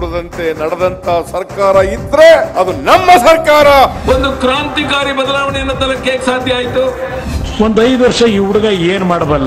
ನುಡಿದಂತೆ ನಡೆದಂತ ಸರ್ಕಾರ ಇದ್ರೆ ಅದು ನಮ್ಮ ಸರ್ಕಾರ ಒಂದು ಕ್ರಾಂತಿಕಾರಿ ಬದಲಾವಣೆಯನ್ನು ತರಕ್ಕೆ ಹೇಗೆ ಸಾಧ್ಯ ಆಯಿತು ಒಂದ್ ಐದು ವರ್ಷ ಈ ಹುಡುಗ ಏನ್ ಮಾಡಬಲ್ಲ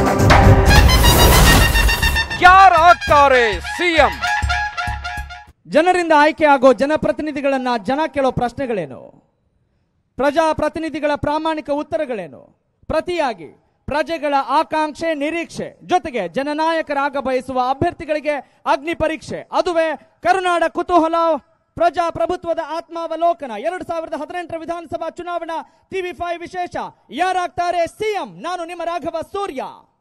ಯಾರಾಗ್ತಾರೆ ಸಿಎಂ ಜನರಿಂದ ಆಯ್ಕೆ ಆಗೋ ಜನಪ್ರತಿನಿಧಿಗಳನ್ನ ಜನ ಕೇಳೋ ಪ್ರಶ್ನೆಗಳೇನು ಪ್ರಜಾಪ್ರತಿನಿಧಿಗಳ ಪ್ರಾಮಾಣಿಕ ಉತ್ತರಗಳೇನು ಪ್ರತಿಯಾಗಿ ಪ್ರಜೆಗಳ ಆಕಾಂಕ್ಷೆ ನಿರೀಕ್ಷೆ ಜೊತೆಗೆ ಜನನಾಯಕರಾಗ ಬಯಸುವ ಅಭ್ಯರ್ಥಿಗಳಿಗೆ ಅಗ್ನಿ ಪರೀಕ್ಷೆ ಅದುವೇ ಕರುನಾಡ ಕುತೂಹಲ ಪ್ರಜಾಪ್ರಭುತ್ವದ ಆತ್ಮಾವಲೋಕನ ಎರಡು ಸಾವಿರದ ಹದಿನೆಂಟರ ವಿಧಾನಸಭಾ ಚುನಾವಣಾ ಟಿವಿ ಫೈವ್ ವಿಶೇಷ ಯಾರಾಗ್ತಾರೆ ಸಿಎಂ ನಾನು ನಿಮ್ಮ ರಾಘವ ಸೂರ್ಯ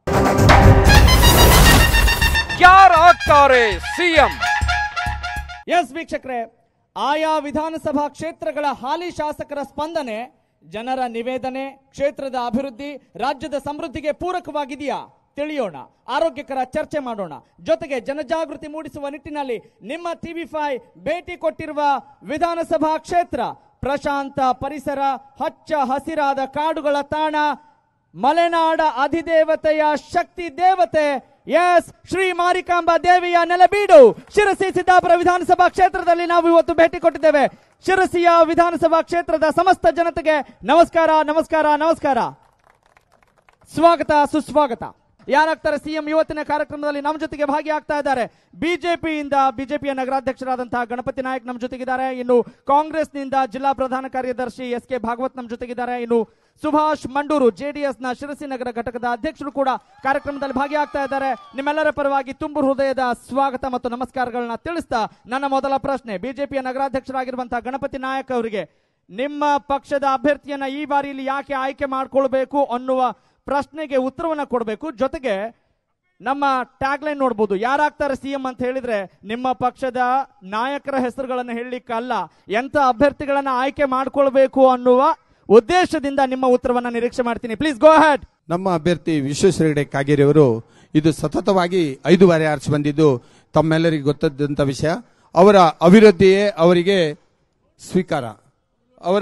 ಯಾರಾಗ್ತಾರೆ ಸಿಎಂ ಎಸ್ ವೀಕ್ಷಕರೇ ಆಯಾ ವಿಧಾನಸಭಾ ಕ್ಷೇತ್ರಗಳ ಹಾಲಿ ಶಾಸಕರ ಸ್ಪಂದನೆ ಜನರ ನಿವೇದನೆ ಕ್ಷೇತ್ರದ ಅಭಿವೃದ್ಧಿ ರಾಜ್ಯದ ಸಮೃದ್ಧಿಗೆ ಪೂರಕವಾಗಿದೆಯಾ ತಿಳಿಯೋಣ ಆರೋಗ್ಯಕರ ಚರ್ಚೆ ಮಾಡೋಣ ಜೊತೆಗೆ ಜನಜಾಗೃತಿ ಮೂಡಿಸುವ ನಿಟ್ಟಿನಲ್ಲಿ ನಿಮ್ಮ ಟಿವಿ ಫೈವ್ ಭೇಟಿ ಕೊಟ್ಟಿರುವ ವಿಧಾನಸಭಾ ಕ್ಷೇತ್ರ ಪ್ರಶಾಂತ ಪರಿಸರ ಹಚ್ಚ ಹಸಿರಾದ ಕಾಡುಗಳ ತಾಣ ಮಲೆನಾಡ ಅಧಿದೇವತೆಯ ಶಕ್ತಿ ದೇವತೆ ಎಸ್ ಶ್ರೀ ಮಾರಿಕಾಂಬಾ ದೇವಿಯ ನೆಲಬೀಡು ಶಿರಸಿ ಸಿದ್ದಾಪುರ ವಿಧಾನಸಭಾ ಕ್ಷೇತ್ರದಲ್ಲಿ ನಾವು ಇವತ್ತು ಭೇಟಿ ಕೊಟ್ಟಿದ್ದೇವೆ ಶಿರಸಿಯ ವಿಧಾನಸಭಾ ಕ್ಷೇತ್ರದ ಸಮಸ್ತ ಜನತೆಗೆ ನಮಸ್ಕಾರ ನಮಸ್ಕಾರ ನಮಸ್ಕಾರ ಸ್ವಾಗತ ಸುಸ್ವಾಗತ ಯಾರಾಗ್ತಾರೆ ಸಿಎಂ ಇವತ್ತಿನ ಕಾರ್ಯಕ್ರಮದಲ್ಲಿ ನಮ್ಮ ಜೊತೆಗೆ ಭಾಗಿಯಾಗ್ತಾ ಇದ್ದಾರೆ ಬಿಜೆಪಿಯಿಂದ ಬಿಜೆಪಿಯ ನಗರಾಧ್ಯಕ್ಷರಾದಂತಹ ಗಣಪತಿ ನಾಯಕ್ ನಮ್ಮ ಜೊತೆಗಿದ್ದಾರೆ ಇನ್ನು ಕಾಂಗ್ರೆಸ್ನಿಂದ ಜಿಲ್ಲಾ ಪ್ರಧಾನ ಕಾರ್ಯದರ್ಶಿ ಎಸ್ ಕೆ ಭಾಗವತ್ ನಮ್ಮ ಜೊತೆಗಿದ್ದಾರೆ ಇನ್ನು ಸುಭಾಷ್ ಮಂಡೂರು ಜೆಡಿಎಸ್ ನ ಶಿರಸಿ ನಗರ ಘಟಕದ ಅಧ್ಯಕ್ಷರು ಕೂಡ ಕಾರ್ಯಕ್ರಮದಲ್ಲಿ ಭಾಗಿಯಾಗ್ತಾ ಇದ್ದಾರೆ ನಿಮ್ಮೆಲ್ಲರ ಪರವಾಗಿ ತುಂಬು ಹೃದಯದ ಸ್ವಾಗತ ಮತ್ತು ನಮಸ್ಕಾರಗಳನ್ನ ತಿಳಿಸ್ತಾ ನನ್ನ ಮೊದಲ ಪ್ರಶ್ನೆ ಬಿಜೆಪಿಯ ನಗರಾಧ್ಯಕ್ಷರಾಗಿರುವಂತಹ ಗಣಪತಿ ನಾಯಕ್ ಅವರಿಗೆ ನಿಮ್ಮ ಪಕ್ಷದ ಅಭ್ಯರ್ಥಿಯನ್ನ ಈ ಬಾರಿ ಇಲ್ಲಿ ಯಾಕೆ ಆಯ್ಕೆ ಮಾಡ್ಕೊಳ್ಬೇಕು ಅನ್ನುವ ಪ್ರಶ್ನೆಗೆ ಉತ್ತರವನ್ನ ಕೊಡಬೇಕು ಜೊತೆಗೆ ನಮ್ಮ ಟ್ಯಾಗ್ ಲೈನ್ ನೋಡ್ಬೋದು ಯಾರಾಗ್ತಾರೆ ಸಿಎಂ ಅಂತ ಹೇಳಿದ್ರೆ ನಿಮ್ಮ ಪಕ್ಷದ ನಾಯಕರ ಹೆಸರುಗಳನ್ನು ಹೇಳಲಿಕ್ಕಲ್ಲ ಎಂತ ಅಭ್ಯರ್ಥಿಗಳನ್ನ ಆಯ್ಕೆ ಮಾಡ್ಕೊಳ್ಬೇಕು ಅನ್ನುವ ಉದ್ದೇಶದಿಂದ ನಿಮ್ಮ ಉತ್ತರವನ್ನ ನಿರೀಕ್ಷೆ ಮಾಡ್ತೀನಿ ಪ್ಲೀಸ್ ಗೋ ಹ್ಯಾಡ್ ನಮ್ಮ ಅಭ್ಯರ್ಥಿ ವಿಶ್ವೇಶ್ವರ ಹೆಗಡೆ ಕಾಗೇರಿ ಅವರು ಇದು ಸತತವಾಗಿ ಐದು ಬಾರಿ ಆರಿಸಿ ಬಂದಿದ್ದು ತಮ್ಮೆಲ್ಲರಿಗೂ ಗೊತ್ತದ್ದಂಥ ವಿಷಯ ಅವರ ಅಭಿವೃದ್ಧಿಯೇ ಅವರಿಗೆ ಸ್ವೀಕಾರ ಅವರ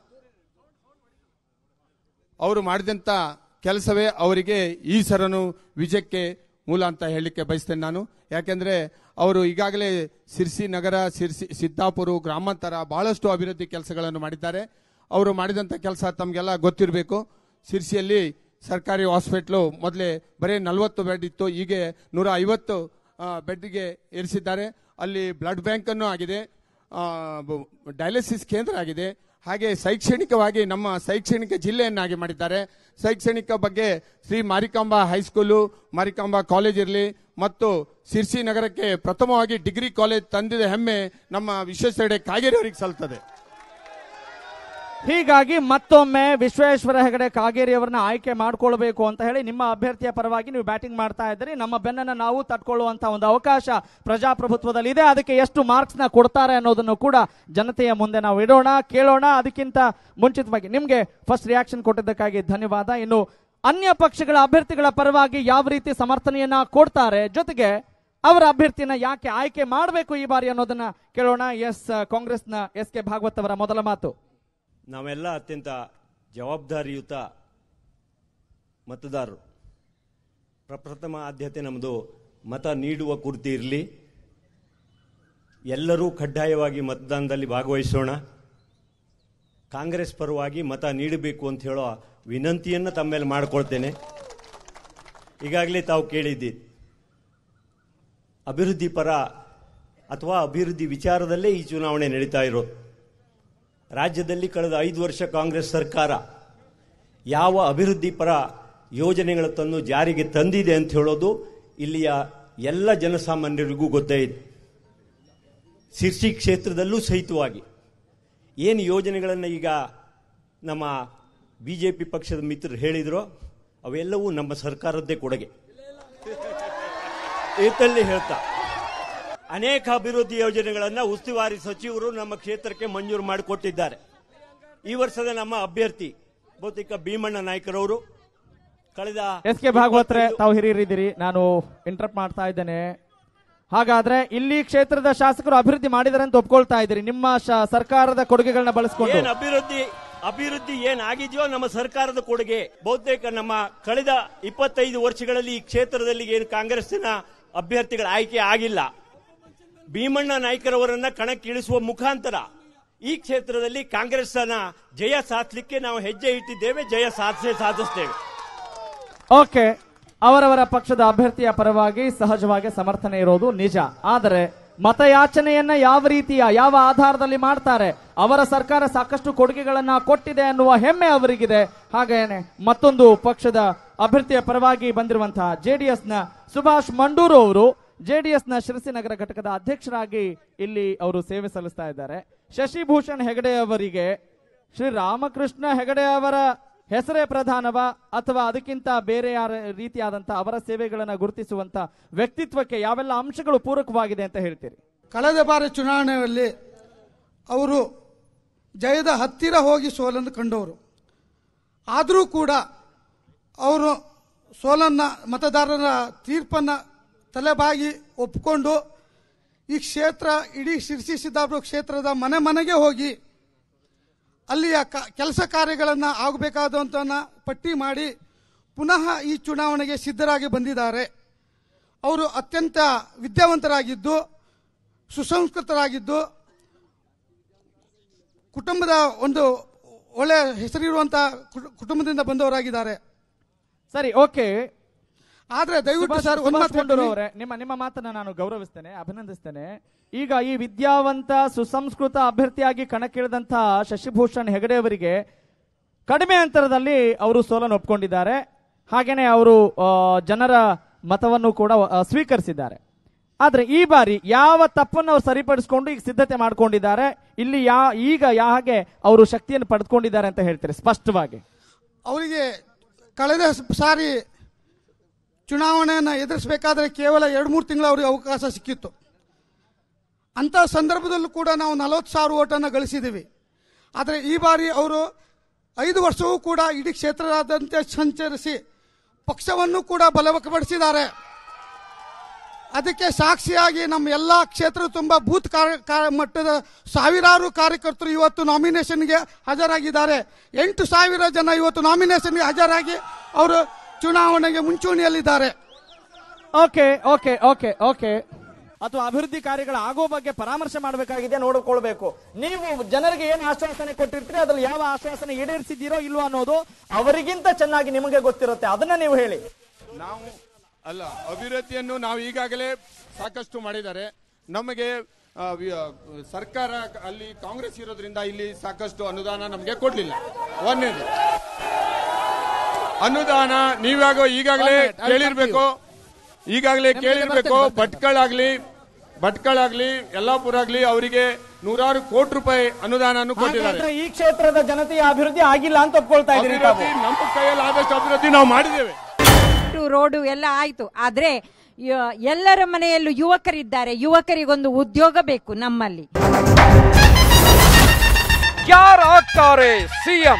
ಅವರು ಮಾಡಿದಂಥ ಕೆಲಸವೇ ಅವರಿಗೆ ಈ ಸರನು ವಿಜಯಕ್ಕೆ ಮೂಲ ಅಂತ ಹೇಳಲಿಕ್ಕೆ ಬಯಸ್ತೇನೆ ನಾನು ಯಾಕೆಂದ್ರೆ ಅವರು ಈಗಾಗಲೇ ಸಿರ್ಸಿ ನಗರ ಸಿರ್ಸಿ ಸಿದ್ದಾಪುರ ಗ್ರಾಮಾಂತರ ಬಹಳಷ್ಟು ಅಭಿವೃದ್ಧಿ ಕೆಲಸಗಳನ್ನು ಮಾಡಿದ್ದಾರೆ ಅವರು ಮಾಡಿದಂಥ ಕೆಲಸ ತಮಗೆಲ್ಲ ಗೊತ್ತಿರಬೇಕು ಸಿರ್ಸಿಯಲ್ಲಿ ಸರ್ಕಾರಿ ಹಾಸ್ಪಿಟ್ಲು ಮೊದಲೇ ಬರೀ ನಲವತ್ತು ಬೆಡ್ ಇತ್ತು ಈಗ ನೂರ ಐವತ್ತು ಬೆಡ್ಗೆ ಏರಿಸಿದ್ದಾರೆ ಅಲ್ಲಿ ಬ್ಲಡ್ ಬ್ಯಾಂಕ್ ಅನ್ನು ಆಗಿದೆ ಡಯಾಲಿಸಿಸ್ ಕೇಂದ್ರ ಆಗಿದೆ ಹಾಗೆ ಶೈಕ್ಷಣಿಕವಾಗಿ ನಮ್ಮ ಶೈಕ್ಷಣಿಕ ಜಿಲ್ಲೆಯನ್ನಾಗಿ ಮಾಡಿದ್ದಾರೆ ಶೈಕ್ಷಣಿಕ ಬಗ್ಗೆ ಶ್ರೀ ಮಾರಿಕಾಂಬಾ ಹೈಸ್ಕೂಲು ಮಾರಿಕಾಂಬಾ ಕಾಲೇಜ್ ಇರಲಿ ಮತ್ತು ಸಿರ್ಸಿ ನಗರಕ್ಕೆ ಪ್ರಥಮವಾಗಿ ಡಿಗ್ರಿ ಕಾಲೇಜ್ ತಂದಿದ ಹೆಮ್ಮೆ ನಮ್ಮ ವಿಶ್ವೇಶ್ವರ ಕಾಗೇರಿ ಅವರಿಗೆ ಸಲ್ತದೆ ಹೀಗಾಗಿ ಮತ್ತೊಮ್ಮೆ ವಿಶ್ವೇಶ್ವರ ಹೆಗಡೆ ಕಾಗೇರಿ ಅವರನ್ನ ಆಯ್ಕೆ ಮಾಡ್ಕೊಳ್ಬೇಕು ಅಂತ ಹೇಳಿ ನಿಮ್ಮ ಅಭ್ಯರ್ಥಿಯ ಪರವಾಗಿ ನೀವು ಬ್ಯಾಟಿಂಗ್ ಮಾಡ್ತಾ ಇದ್ದೀರಿ ನಮ್ಮ ಬೆನ್ನನ್ನ ನಾವು ತಟ್ಕೊಳ್ಳುವಂತ ಒಂದು ಅವಕಾಶ ಪ್ರಜಾಪ್ರಭುತ್ವದಲ್ಲಿ ಇದೆ ಅದಕ್ಕೆ ಎಷ್ಟು ಮಾರ್ಕ್ಸ್ ನ ಕೊಡ್ತಾರೆ ಅನ್ನೋದನ್ನು ಕೂಡ ಜನತೆಯ ಮುಂದೆ ನಾವು ಇಡೋಣ ಕೇಳೋಣ ಅದಕ್ಕಿಂತ ಮುಂಚಿತವಾಗಿ ನಿಮ್ಗೆ ಫಸ್ಟ್ ರಿಯಾಕ್ಷನ್ ಕೊಟ್ಟಿದ್ದಕ್ಕಾಗಿ ಧನ್ಯವಾದ ಇನ್ನು ಅನ್ಯ ಪಕ್ಷಗಳ ಅಭ್ಯರ್ಥಿಗಳ ಪರವಾಗಿ ಯಾವ ರೀತಿ ಸಮರ್ಥನೆಯನ್ನ ಕೊಡ್ತಾರೆ ಜೊತೆಗೆ ಅವರ ಅಭ್ಯರ್ಥಿಯನ್ನ ಯಾಕೆ ಆಯ್ಕೆ ಮಾಡಬೇಕು ಈ ಬಾರಿ ಅನ್ನೋದನ್ನ ಕೇಳೋಣ ಎಸ್ ಕಾಂಗ್ರೆಸ್ನ ಎಸ್ ಕೆ ಭಾಗವತ್ ಅವರ ಮೊದಲ ಮಾತು ನಾವೆಲ್ಲ ಅತ್ಯಂತ ಜವಾಬ್ದಾರಿಯುತ ಮತದಾರರು ಪ್ರಪ್ರಥಮ ಆದ್ಯತೆ ನಮ್ಮದು ಮತ ನೀಡುವ ಕುರಿತು ಇರಲಿ ಎಲ್ಲರೂ ಕಡ್ಡಾಯವಾಗಿ ಮತದಾನದಲ್ಲಿ ಭಾಗವಹಿಸೋಣ ಕಾಂಗ್ರೆಸ್ ಪರವಾಗಿ ಮತ ನೀಡಬೇಕು ಅಂತ ಹೇಳೋ ವಿನಂತಿಯನ್ನು ತಮ್ಮ ಮೇಲೆ ಮಾಡಿಕೊಳ್ತೇನೆ ಈಗಾಗಲೇ ತಾವು ಕೇಳಿದ್ದೀರಿ ಅಭಿವೃದ್ಧಿ ಪರ ಅಥವಾ ಅಭಿವೃದ್ಧಿ ವಿಚಾರದಲ್ಲೇ ಈ ಚುನಾವಣೆ ನಡೀತಾ ಇರೋದು ರಾಜ್ಯದಲ್ಲಿ ಕಳೆದ ಐದು ವರ್ಷ ಕಾಂಗ್ರೆಸ್ ಸರ್ಕಾರ ಯಾವ ಅಭಿವೃದ್ಧಿ ಪರ ಯೋಜನೆಗಳ ತಂದು ಜಾರಿಗೆ ತಂದಿದೆ ಅಂತ ಹೇಳೋದು ಇಲ್ಲಿಯ ಎಲ್ಲ ಜನಸಾಮಾನ್ಯರಿಗೂ ಗೊತ್ತೇ ಇದೆ ಸಿರ್ಸಿ ಕ್ಷೇತ್ರದಲ್ಲೂ ಸಹಿತವಾಗಿ ಏನು ಯೋಜನೆಗಳನ್ನು ಈಗ ನಮ್ಮ ಬಿಜೆಪಿ ಪಕ್ಷದ ಮಿತ್ರರು ಹೇಳಿದ್ರು ಅವೆಲ್ಲವೂ ನಮ್ಮ ಸರ್ಕಾರದ್ದೇ ಕೊಡುಗೆ ಏತಲ್ಲಿ ಹೇಳ್ತಾ ಅನೇಕ ಅಭಿವೃದ್ಧಿ ಯೋಜನೆಗಳನ್ನು ಉಸ್ತುವಾರಿ ಸಚಿವರು ನಮ್ಮ ಕ್ಷೇತ್ರಕ್ಕೆ ಮಂಜೂರು ಮಾಡಿಕೊಟ್ಟಿದ್ದಾರೆ ಈ ವರ್ಷದ ನಮ್ಮ ಅಭ್ಯರ್ಥಿ ಬಹುತೇಕ ಭೀಮಣ್ಣ ನಾಯ್ಕರವರು ಕಳೆದ ಎಸ್ ಕೆ ಭಾಗವತ್ರೆ ತಾವು ಹಿರಿಯರಿದ್ದೀರಿ ನಾನು ಇಂಟರಪ್ಟ್ ಮಾಡ್ತಾ ಇದ್ದೇನೆ ಹಾಗಾದ್ರೆ ಇಲ್ಲಿ ಕ್ಷೇತ್ರದ ಶಾಸಕರು ಅಭಿವೃದ್ಧಿ ಮಾಡಿದ್ದಾರೆ ಅಂತ ಒಪ್ಕೊಳ್ತಾ ಇದ್ದೀರಿ ನಿಮ್ಮ ಶ- ಸರ್ಕಾರದ ಕೊಡುಗೆಗಳನ್ನ ಬಳಸ್ಕೊಂಡು ಏನ್ ಅಭಿವೃದ್ಧಿ ಅಭಿವೃದ್ಧಿ ಏನ್ ಆಗಿದೆಯೋ ನಮ್ಮ ಸರ್ಕಾರದ ಕೊಡುಗೆ ಬಹುತೇಕ ನಮ್ಮ ಕಳೆದ ಇಪ್ಪತ್ತೈದು ವರ್ಷಗಳಲ್ಲಿ ಈ ಕ್ಷೇತ್ರದಲ್ಲಿ ಏನು ಕಾಂಗ್ರೆಸ್ಸಿನ ಅಭ್ಯರ್ಥಿಗಳ ಆಯ್ಕೆ ಆಗಿಲ್ಲ ಭೀಮಣ್ಣ ನಾಯ್ಕರವರನ್ನ ಕಣಕ್ಕಿಳಿಸುವ ಮುಖಾಂತರ ಈ ಕ್ಷೇತ್ರದಲ್ಲಿ ಕಾಂಗ್ರೆಸ್ನ ಜಯ ಸಾಧಿಸಲಿಕ್ಕೆ ನಾವು ಹೆಜ್ಜೆ ಇಟ್ಟಿದ್ದೇವೆ ಜಯ ಸಾಧಿಸೇ ಸಾಧಿಸ್ತೇವೆ ಓಕೆ ಅವರವರ ಪಕ್ಷದ ಅಭ್ಯರ್ಥಿಯ ಪರವಾಗಿ ಸಹಜವಾಗಿ ಸಮರ್ಥನೆ ಇರೋದು ನಿಜ ಆದರೆ ಮತಯಾಚನೆಯನ್ನ ಯಾವ ರೀತಿಯ ಯಾವ ಆಧಾರದಲ್ಲಿ ಮಾಡ್ತಾರೆ ಅವರ ಸರ್ಕಾರ ಸಾಕಷ್ಟು ಕೊಡುಗೆಗಳನ್ನ ಕೊಟ್ಟಿದೆ ಅನ್ನುವ ಹೆಮ್ಮೆ ಅವರಿಗಿದೆ ಹಾಗೇನೆ ಮತ್ತೊಂದು ಪಕ್ಷದ ಅಭ್ಯರ್ಥಿಯ ಪರವಾಗಿ ಬಂದಿರುವಂತಹ ಜೆಡಿಎಸ್ ನ ಸುಭಾಷ್ ಮಂಡೂರು ಅವರು ಜೆಡಿಎಸ್ ನ ಶಿರಸಿನಗರ ಘಟಕದ ಅಧ್ಯಕ್ಷರಾಗಿ ಇಲ್ಲಿ ಅವರು ಸೇವೆ ಸಲ್ಲಿಸ್ತಾ ಇದ್ದಾರೆ ಶಶಿಭೂಷಣ್ ಹೆಗಡೆ ಅವರಿಗೆ ಶ್ರೀ ರಾಮಕೃಷ್ಣ ಹೆಗಡೆ ಅವರ ಹೆಸರೇ ಪ್ರಧಾನವ ಅಥವಾ ಅದಕ್ಕಿಂತ ಬೇರೆ ಯಾರ ರೀತಿಯಾದಂತ ಅವರ ಸೇವೆಗಳನ್ನ ಗುರುತಿಸುವಂತ ವ್ಯಕ್ತಿತ್ವಕ್ಕೆ ಯಾವೆಲ್ಲ ಅಂಶಗಳು ಪೂರಕವಾಗಿದೆ ಅಂತ ಹೇಳ್ತೀರಿ ಕಳೆದ ಬಾರಿ ಚುನಾವಣೆಯಲ್ಲಿ ಅವರು ಜಯದ ಹತ್ತಿರ ಹೋಗಿ ಸೋಲನ್ನು ಕಂಡವರು ಆದರೂ ಕೂಡ ಅವರು ಸೋಲನ್ನು ಮತದಾರರ ತೀರ್ಪನ್ನು ತಲೆಬಾಗಿ ಒಪ್ಪಿಕೊಂಡು ಈ ಕ್ಷೇತ್ರ ಇಡೀ ಶಿರ್ಸಿ ಸಿದ್ದಾಪುರ ಕ್ಷೇತ್ರದ ಮನೆ ಮನೆಗೆ ಹೋಗಿ ಅಲ್ಲಿಯ ಕೆಲಸ ಕಾರ್ಯಗಳನ್ನು ಆಗಬೇಕಾದಂಥನ್ನ ಪಟ್ಟಿ ಮಾಡಿ ಪುನಃ ಈ ಚುನಾವಣೆಗೆ ಸಿದ್ಧರಾಗಿ ಬಂದಿದ್ದಾರೆ ಅವರು ಅತ್ಯಂತ ವಿದ್ಯಾವಂತರಾಗಿದ್ದು ಸುಸಂಸ್ಕೃತರಾಗಿದ್ದು ಕುಟುಂಬದ ಒಂದು ಒಳ್ಳೆಯ ಹೆಸರಿರುವಂತಹ ಕುಟು- ಕುಟುಂಬದಿಂದ ಬಂದವರಾಗಿದ್ದಾರೆ ಸರಿ ಓಕೆ ಆದ್ರೆ ದಯವಿಟ್ಟು ಸುಭಾಷ್- ಸರ್ ಒಂದು ಸುಭಾಷ್ ಮಾತು ಮಂಡೂರು ಹೇಳ್ತೀನಿ. ಅವರೇ ನಿಮ್ಮ ನಿಮ್ಮ ಮಾತನ್ನ ನಾನು ಗೌರವಿಸ್ತೇನೆ ಅಭಿನಂದಿಸ್ತೇನೆ ಈಗ ಈ ವಿದ್ಯಾವಂತ ಸುಸಂಸ್ಕೃತ ಅಭ್ಯರ್ಥಿಯಾಗಿ ಕಣಕ್ಕಿಳಿದಂತಹ ಶಶಿಭೂಷಣ್ ಹೆಗಡೆ ಅವರಿಗೆ ಕಡಿಮೆ ಅಂತರದಲ್ಲಿ ಅವರು ಸೋಲನ್ನು ಒಪ್ಕೊಂಡಿದ್ದಾರೆ ಹಾಗೇನೆ ಅವರು ಆ, ಜನರ ಮತವನ್ನು ಕೂಡ ಆ, ಸ್ವೀಕರಿಸಿದ್ದಾರೆ ಆದ್ರೆ ಈ ಬಾರಿ ಯಾವ ತಪ್ಪನ್ನು ಅವರು ಸರಿಪಡಿಸಿಕೊಂಡು ಈಗ ಸಿದ್ಧತೆ ಮಾಡ್ಕೊಂಡಿದ್ದಾರೆ ಇಲ್ಲಿ ಯಾ ಈಗ ಯಾ ಹಾಗೆ ಅವರು ಶಕ್ತಿಯನ್ನು ಪಡೆದುಕೊಂಡಿದ್ದಾರೆ ಅಂತ ಹೇಳ್ತಾರೆ ಸ್ಪಷ್ಟವಾಗಿ ಅವರಿಗೆ ಕಳೆದ ಸ- ಸಾರಿ ಚುನಾವಣೆಯನ್ನು ಎದುರಿಸಬೇಕಾದ್ರೆ ಕೇವಲ ಎರಡು ಮೂರು ತಿಂಗಳು ಅವರಿಗೆ ಅವಕಾಶ ಸಿಕ್ಕಿತ್ತು ಅಂಥ ಸಂದರ್ಭದಲ್ಲೂ ಕೂಡ ನಾವು ನಲವತ್ತು ಸಾವಿರ ಓಟನ್ನು ಗಳಿಸಿದ್ದೀವಿ ಆದರೆ ಈ ಬಾರಿ ಅವರು ಐದು ವರ್ಷವೂ ಕೂಡ ಇಡೀ ಕ್ಷೇತ್ರದಾದ್ಯಂತ ಸಂಚರಿಸಿ ಪಕ್ಷವನ್ನು ಕೂಡ ಬಲಪಡಿಸಿದ್ದಾರೆ ಅದಕ್ಕೆ ಸಾಕ್ಷಿಯಾಗಿ ನಮ್ಮ ಎಲ್ಲ ಕ್ಷೇತ್ರ ತುಂಬ ಬೂತ್ ಕಾರ್ಯ- ಕಾರ್ಯ- ಮಟ್ಟದ ಸಾವಿರಾರು ಕಾರ್ಯಕರ್ತರು ಇವತ್ತು ನಾಮಿನೇಷನ್ಗೆ ಹಾಜರಾಗಿದ್ದಾರೆ ಎಂಟು ಸಾವಿರ ಜನ ಇವತ್ತು ನಾಮಿನೇಷನ್ಗೆ ಹಾಜರಾಗಿ ಅವರು ಚುನಾವಣೆಗೆ ಮುಂಚೂಣಿಯಲ್ಲಿದ್ದಾರೆ ಓಕೆ ಓಕೆ ಓಕೆ ಓಕೆ ಅಥವಾ ಅಭಿವೃದ್ಧಿ ಕಾರ್ಯಗಳ ಆಗೋ ಬಗ್ಗೆ ಪರಾಮರ್ಶೆ ಮಾಡಬೇಕಾಗಿದೆ ನೋಡಿಕೊಳ್ಬೇಕು ನೀವು ಜನರಿಗೆ ಏನು ಆಶ್ವಾಸನೆ ಕೊಟ್ಟಿರ್ತೀರಿ ಅದ್ರಲ್ಲಿ ಯಾವ ಆಶ್ವಾಸನೆ ಈಡೇರಿಸಿದ್ದೀರೋ ಇಲ್ವೋ ಅನ್ನೋದು ಅವರಿಗಿಂತ ಚೆನ್ನಾಗಿ ನಿಮಗೆ ಗೊತ್ತಿರುತ್ತೆ ಅದನ್ನ ನೀವು ಹೇಳಿ ನಾವು ಅಲ್ಲ ಅಭಿವೃದ್ಧಿಯನ್ನು ನಾವು ಈಗಾಗಲೇ ಸಾಕಷ್ಟು ಮಾಡಿದ್ದಾರೆ ನಮಗೆ ಆ, ವಿ- ಆ, ಸರ್ಕಾರ ಅಲ್ಲಿ ಕಾಂಗ್ರೆಸ್ ಇರೋದ್ರಿಂದ ಇಲ್ಲಿ ಸಾಕಷ್ಟು ಅನುದಾನ ನಮಗೆ ಕೊಡ್ಲಿಲ್ಲ ಒಂದೇದು ಅನುದಾನ ನೀವಾಗ ಈಗಾಗಲೇ One minute, I'll ಕೇಳಿರ್ಬೇಕು ಈಗಾಗಲೇ ನಿಮ್ಗೆ ಕೇಳಿರ್ಬೇಕು ಬರ್ತೇನೆ, ಬರ್ತೇನೆ. ಭಟ್ಕಳಾಗ್ಲಿ ಭಟ್ಕಳಾಗ್ಲಿ ಯಲ್ಲಾಪುರ ಆಗ್ಲಿ ಅವರಿಗೆ ನೂರಾರು ಕೋಟಿ ರೂಪಾಯಿ ಅನುದಾನ ಕೊಟ್ಟಿದ್ದಾರೆ ಹಾಗಾದ್ರೆ ಈ ಕ್ಷೇತ್ರದ ಜನತೆಯ ಅಭಿವೃದ್ಧಿ ಆಗಿಲ್ಲ ಅಂತ ಒಪ್ಕೊಳ್ತಾ ಇದ್ದೀರಿ ತಾವು ಅಭಿವೃದ್ಧಿ ನಮ್ಮ ಕೈಯಲ್ಲಿ ಆದಷ್ಟು ಅಭಿವೃದ್ಧಿ ನಾವು ಮಾಡಿದ್ದೇವೆ ರೋಡು ಎಲ್ಲ ಆಯ್ತು ಆದ್ರೆ ಯ- ಎಲ್ಲರ ಮನೆಯಲ್ಲೂ ಯುವಕರಿದ್ದಾರೆ ಯುವಕರಿಗೊಂದು ಉದ್ಯೋಗ ಬೇಕು ನಮ್ಮಲ್ಲಿ ಯಾರಾಗ್ತಾರೆ ಸಿಎಂ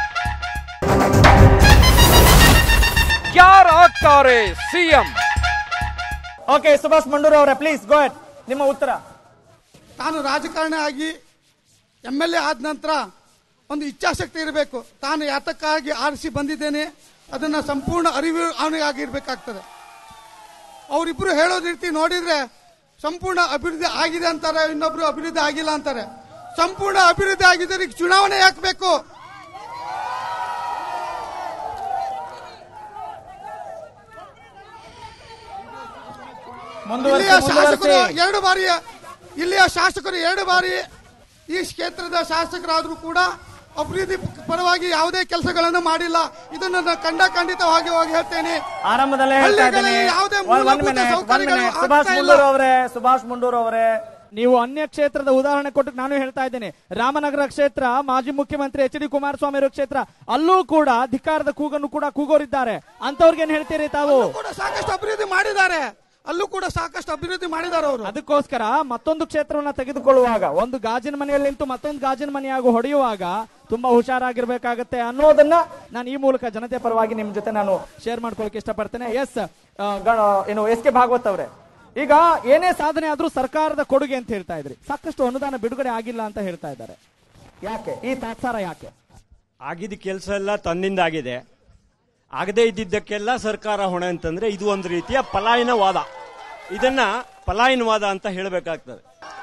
ಯಾರಾಗ್ತಾರೆ ಸಿಎಂ ಓಕೆ ಸುಭಾಷ್ ಮಂಡೂರ್ ಅವರೇ ಪ್ಲೀಸ್ ಗೋ ನಿಮ್ಮ ಉತ್ತರ ತಾನು ರಾಜಕಾರಣಿ ಆಗಿ ಎಮ್ ಎಲ್ ಎ ಆದ ನಂತರ ಒಂದು ಇಚ್ಛಾಶಕ್ತಿ ಇರಬೇಕು ತಾನು ಯಾತಕ್ಕಾಗಿ ಆರಿಸಿ ಬಂದಿದ್ದೇನೆ ಅದನ್ನ ಸಂಪೂರ್ಣ ಅರಿವು ಅವನಿಗಾಗಿರ್ಬೇಕಾಗ್ತದೆ ಅವರಿಬ್ರು ಹೇಳೋದ್ ರೀತಿ ನೋಡಿದ್ರೆ ಸಂಪೂರ್ಣ ಅಭಿವೃದ್ಧಿ ಆಗಿದೆ ಅಂತಾರೆ ಇನ್ನೊಬ್ರು ಅಭಿವೃದ್ಧಿ ಆಗಿಲ್ಲ ಅಂತಾರೆ ಸಂಪೂರ್ಣ ಅಭಿವೃದ್ಧಿ ಆಗಿದ್ರೆ ಈಗ ಚುನಾವಣೆ ಯಾಕೆ ಬೇಕು ಇಲ್ಲಿಯ ಶಾಸಕರು ಎರಡು ಬಾರಿ ಇಲ್ಲಿಯ ಶಾಸಕರು ಎರಡು ಬಾರಿ ಈ ಕ್ಷೇತ್ರದ ಶಾಸಕರಾದರೂ ಕೂಡ ಅಭಿವೃದ್ಧಿ ಪರವಾಗಿ ಯಾವುದೇ ಕೆಲಸಗಳನ್ನು ಮಾಡಿಲ್ಲ ಇದನ್ನು ನಾನು ಖಂಡ ಖಂಡಿತವಾಗಿ ಹೋಗಿ ಹೇಳ್ತೇನೆ ಆರಂಭದಲ್ಲೇ ಹೇಳ್ತಾ ಹಳ್ಳಿಗಳಲ್ಲಿ ಇದ್ದೀನಿ. ಯಾವುದೇ ಒಂದ್- ಒಂದ್ ಮೂಲಭೂತ minute, ಒಂದ್ ಸೌಕರ್ಯಗಳು minute. ಆಗ್ತಾ ಸುಭಾಷ್ ಇಲ್ಲ. ಮುಂಡೂರ್ ಅವರೇ ಸುಭಾಷ್ ಮುಂಡೂರ್ ಅವರೇ ನೀವು ಅನ್ಯ ಕ್ಷೇತ್ರದ ಉದಾಹರಣೆ ಕೊಟ್ಟು ನಾನು ಹೇಳ್ತಾ ಇದ್ದೇನೆ ರಾಮನಗರ ಕ್ಷೇತ್ರ ಮಾಜಿ ಮುಖ್ಯಮಂತ್ರಿ ಎಚ್ ಡಿ ಕುಮಾರಸ್ವಾಮಿ ಅವರ ಕ್ಷೇತ್ರ ಅಲ್ಲೂ ಕೂಡ ಧಿಕ್ಕಾರದ ಕೂಗನ್ನು ಕೂಡ ಕೂಗೋರಿದ್ದಾರೆ ಅಂತವ್ರಿಗೆ ಏನ್ ಹೇಳ್ತೀರಿ ತಾವು ಅಲ್ಲೂ ಕೂಡ ಸಾಕಷ್ಟು ಅಭಿವೃದ್ಧಿ ಮಾಡಿದ್ದಾರೆ ಅಲ್ಲೂ ಕೂಡ ಸಾಕಷ್ಟು ಅಭಿವೃದ್ಧಿ ಮಾಡಿದ್ದಾರೆ ಅವರು ಅದಕ್ಕೋಸ್ಕರ ಮತ್ತೊಂದು ಕ್ಷೇತ್ರವನ್ನ ತೆಗೆದುಕೊಳ್ಳುವಾಗ ಒಂದು ಗಾಜಿನ ಮನೆಯಲ್ಲಿ ನಿಂತು ಮತ್ತೊಂದು ಗಾಜಿನ ಮನೆಯಾಗಿ ಹೊಡೆಯುವಾಗ ತುಂಬಾ ಹುಷಾರಾಗಿರ್ಬೇಕಾಗತ್ತೆ ಅನ್ನೋದನ್ನ ನಾನು ಈ ಮೂಲಕ ಜನತೆ ಪರವಾಗಿ ನಿಮ್ ಜೊತೆ ನಾನು ಶೇರ್ ಮಾಡ್ಕೊಳಕ್ಕೆ ಇಷ್ಟಪಡ್ತೇನೆ ಎಸ್ ಏನು ಎಸ್ ಕೆ ಭಾಗವತ್ ಅವರೇ ಈಗ ಏನೇ ಸಾಧನೆ ಆದ್ರೂ ಸರ್ಕಾರದ ಕೊಡುಗೆ ಅಂತ ಹೇಳ್ತಾ ಇದ್ರಿ ಸಾಕಷ್ಟು ಅನುದಾನ ಬಿಡುಗಡೆ ಆಗಿಲ್ಲ ಅಂತ ಹೇಳ್ತಾ ಇದ್ದಾರೆ ಯಾಕೆ ಈ ತಾತ್ಸಾರ ಯಾಕೆ ಆಗಿದ್ದ ಕೆಲಸ ಎಲ್ಲ ತನ್ನಿಂದ ಆಗಿದೆ ಆಗದೇ ಇದ್ದಿದ್ದಕ್ಕೆಲ್ಲ ಸರ್ಕಾರ ಹೊಣೆ ಅಂತಂದ್ರೆ ಇದು ಒಂದು ರೀತಿಯ ಪಲಾಯನವಾದ ಇದನ್ನ ಪಲಾಯನವಾದ ಅಂತ ಹೇಳಬೇಕಾಗ್ತದೆ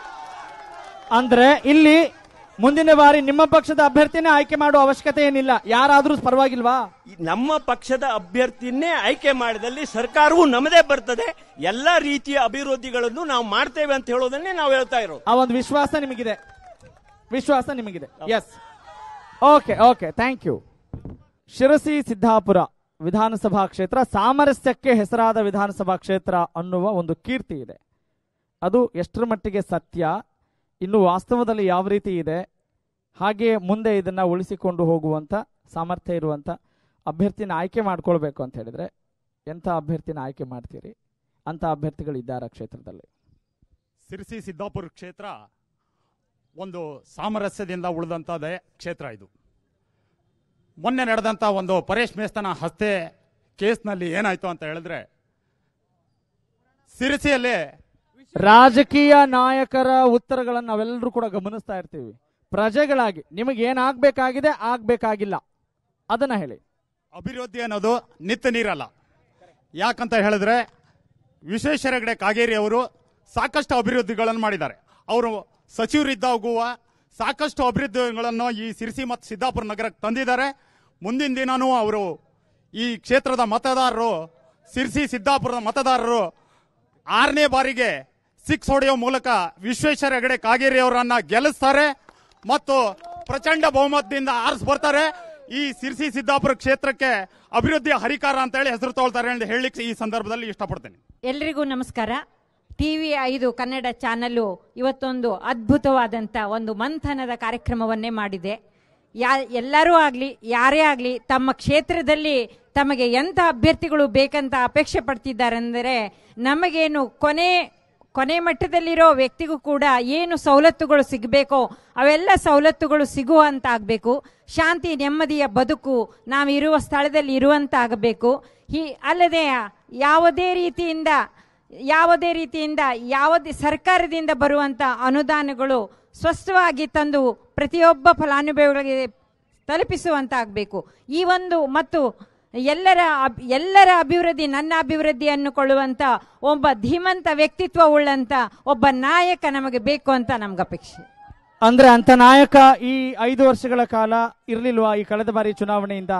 ಅಂದ್ರೆ ಇಲ್ಲಿ ಮುಂದಿನ ಬಾರಿ ನಿಮ್ಮ ಪಕ್ಷದ ಅಭ್ಯರ್ಥಿನೇ ಆಯ್ಕೆ ಮಾಡುವ ಅವಶ್ಯಕತೆ ಏನಿಲ್ಲ ಯಾರಾದ್ರೂ ಪರವಾಗಿಲ್ವಾ ಈ ನಮ್ಮ ಪಕ್ಷದ ಅಭ್ಯರ್ಥಿಯನ್ನೇ ಆಯ್ಕೆ ಮಾಡಿದಲ್ಲಿ ಸರ್ಕಾರವು ನಮ್ಮದೇ ಬರ್ತದೆ ಎಲ್ಲ ರೀತಿಯ ಅಭಿವೃದ್ಧಿಗಳನ್ನು ನಾವು ಮಾಡ್ತೇವೆ ಅಂತ ಹೇಳೋದನ್ನೇ ನಾವು ಹೇಳ್ತಾ ಇರೋದು ಆ ಒಂದು ವಿಶ್ವಾಸ ನಿಮಗಿದೆ ವಿಶ್ವಾಸ ನಿಮಗಿದೆ yes okay okay thank you Sirsi Siddapura ವಿಧಾನಸಭಾ ಕ್ಷೇತ್ರ ಸಾಮರಸ್ಯಕ್ಕೆ ಹೆಸರಾದ ವಿಧಾನಸಭಾ ಕ್ಷೇತ್ರ ಅನ್ನುವ ಒಂದು ಕೀರ್ತಿ ಇದೆ ಅದು ಎಷ್ಟರ ಮಟ್ಟಿಗೆ ಸತ್ಯ ಇನ್ನು ವಾಸ್ತವದಲ್ಲಿ ಯಾವ ರೀತಿ ಇದೆ ಹಾಗೆ ಮುಂದೆ ಇದನ್ನ ಉಳಿಸಿಕೊಂಡು ಹೋಗುವಂತ ಸಾಮರ್ಥ್ಯ ಇರುವಂತ ಅಭ್ಯರ್ಥಿನ ಆಯ್ಕೆ ಮಾಡ್ಕೊಳ್ಬೇಕು ಅಂತ ಹೇಳಿದ್ರೆ ಎಂಥ ಅಭ್ಯರ್ಥಿನ ಆಯ್ಕೆ ಮಾಡ್ತೀರಿ ಅಂತ ಅಭ್ಯರ್ಥಿಗಳು ಇದ್ದಾರಾ ಕ್ಷೇತ್ರದಲ್ಲಿ ಸಿರ್ಸಿ ಸಿದ್ದಾಪುರ ಕ್ಷೇತ್ರ ಒಂದು ಸಾಮರಸ್ಯದಿಂದ ಉಳಿದಂಥದ್ದೇ ಕ್ಷೇತ್ರ ಇದು ಮೊನ್ನೆ ನಡೆದಂಥ ಒಂದು ಪರೇಶ್ ಮೇಸ್ತನ ಹಸ್ತೆ ಕೇಸ್ನಲ್ಲಿ ಏನಾಯ್ತು ಅಂತ ಹೇಳಿದ್ರೆ ಸಿರಿಸಿಯಲ್ಲಿ ರಾಜಕೀಯ ನಾಯಕರ ಉತ್ತರಗಳನ್ನು ನಾವೆಲ್ಲರೂ ಕೂಡ ಗಮನಿಸ್ತಾ ಇರ್ತೀವಿ ಪ್ರಜೆಗಳಾಗಿ ನಿಮಗೆ ಏನಾಗಬೇಕಾಗಿದೆ ಆಗ್ಬೇಕಾಗಿಲ್ಲ ಅದನ್ನ ಹೇಳಿ ಅಭಿವೃದ್ಧಿ ಅನ್ನೋದು ನಿತ್ಯ ನೀರಲ್ಲ ಯಾಕಂತ ಹೇಳಿದ್ರೆ ವಿಶ್ವೇಶ್ವರ ಹೆಗಡೆ ಕಾಗೇರಿ ಅವರು ಸಾಕಷ್ಟು ಅಭಿವೃದ್ಧಿಗಳನ್ನು ಮಾಡಿದ್ದಾರೆ ಅವರು ಸಚಿವರಿದ್ದಾಗುವ ಸಾಕಷ್ಟು ಅಭಿವೃದ್ಧಿಗಳನ್ನು ಈ ಸಿರಿಸಿ ಮತ್ತು ಸಿದ್ದಾಪುರ ನಗರಕ್ಕೆ ತಂದಿದ್ದಾರೆ ಮುಂದಿನ ದಿನನೂ ಅವರು ಈ ಕ್ಷೇತ್ರದ ಮತದಾರರು ಸಿರಿಸಿ ಸಿದ್ದಾಪುರದ ಮತದಾರರು ಆರನೇ ಬಾರಿಗೆ ಸಿಕ್ಸ್ ಹೊಡೆಯೋ ಮೂಲಕ ವಿಶ್ವೇಶ್ವರ ಹೆಗಡೆ ಕಾಗೇರಿ ಅವರನ್ನ ಗೆಲ್ಲಿಸ್ತಾರೆ ಮತ್ತು ಪ್ರಚಂಡ ಬಹುಮತದಿಂದ ಆರಿಸಿ ಬರ್ತಾರೆ ಈ ಸಿರ್ಸಿ ಸಿದ್ದಾಪುರ ಕ್ಷೇತ್ರಕ್ಕೆ ಅಭಿವೃದ್ಧಿಯ ಹರಿಕಾರ ಅಂತ ಹೇಳಿ ಹೆಸರು ತಗೊಳ್ತಾರೆ ಅಂತ ಹೇಳಲಿಕ್ಕೆ ಈ ಸಂದರ್ಭದಲ್ಲಿ ಇಷ್ಟಪಡ್ತೇನೆ ಎಲ್ರಿಗೂ ನಮಸ್ಕಾರ ಟಿವಿ ಐದು ಕನ್ನಡ ಚಾನಲ್ಲು ಇವತ್ತೊಂದು ಅದ್ಭುತವಾದಂಥ ಒಂದು ಮಂಥನದ ಕಾರ್ಯಕ್ರಮವನ್ನೇ ಮಾಡಿದೆ ಯಾ ಎಲ್ಲರೂ ಆಗಲಿ ಯಾರೇ ಆಗಲಿ ತಮ್ಮ ಕ್ಷೇತ್ರದಲ್ಲಿ ತಮಗೆ ಎಂಥ ಅಭ್ಯರ್ಥಿಗಳು ಬೇಕಂತ ಅಪೇಕ್ಷೆ ಪಡ್ತಿದ್ದಾರೆ ಅಂದರೆ ನಮಗೇನು ಕೊನೆ ಕೊನೆ ಮಟ್ಟದಲ್ಲಿರೋ ವ್ಯಕ್ತಿಗೂ ಕೂಡ ಏನು ಸವಲತ್ತುಗಳು ಸಿಗಬೇಕೋ ಅವೆಲ್ಲ ಸವಲತ್ತುಗಳು ಸಿಗುವಂತ ಆಗಬೇಕು ಶಾಂತಿ ನೆಮ್ಮದಿಯ ಬದುಕು ನಾವು ಇರುವ ಸ್ಥಳದಲ್ಲಿ ಇರುವಂತ ಆಗಬೇಕು ಹೀ ಅಲ್ಲದೆ ಯಾವುದೇ ರೀತಿಯಿಂದ ಯಾವುದೇ ರೀತಿಯಿಂದ ಯಾವುದೇ ಸರ್ಕಾರದಿಂದ ಬರುವಂತ ಅನುದಾನಗಳು ಸ್ಪಷ್ಟವಾಗಿ ತಂದು ಪ್ರತಿಯೊಬ್ಬ ಫಲಾನುಭವಿಗಳಿಗೆ ತಲುಪಿಸುವಂತ ಆಗಬೇಕು ಈ ಒಂದು ಮತ್ತು ಎಲ್ಲರ ಅಬ್- ಎಲ್ಲರ ಅಭಿವೃದ್ಧಿ ನನ್ನ ಅಭಿವೃದ್ಧಿ ಅನ್ನುಕೊಳ್ಳುವಂತ ಒಬ್ಬ ಧೀಮಂತ ವ್ಯಕ್ತಿತ್ವ ಉಳ್ಳಂತ ಒಬ್ಬ ನಾಯಕ ನಮಗೆ ಬೇಕು ಅಂತ ನಮ್ಗೆ ಅಪೇಕ್ಷೆ ಅಂದ್ರೆ ಅಂತ ನಾಯಕ ಈ ಐದು ವರ್ಷಗಳ ಕಾಲ ಇರ್ಲಿಲ್ವಾ ಈ ಕಳೆದ ಬಾರಿ ಚುನಾವಣೆಯಿಂದ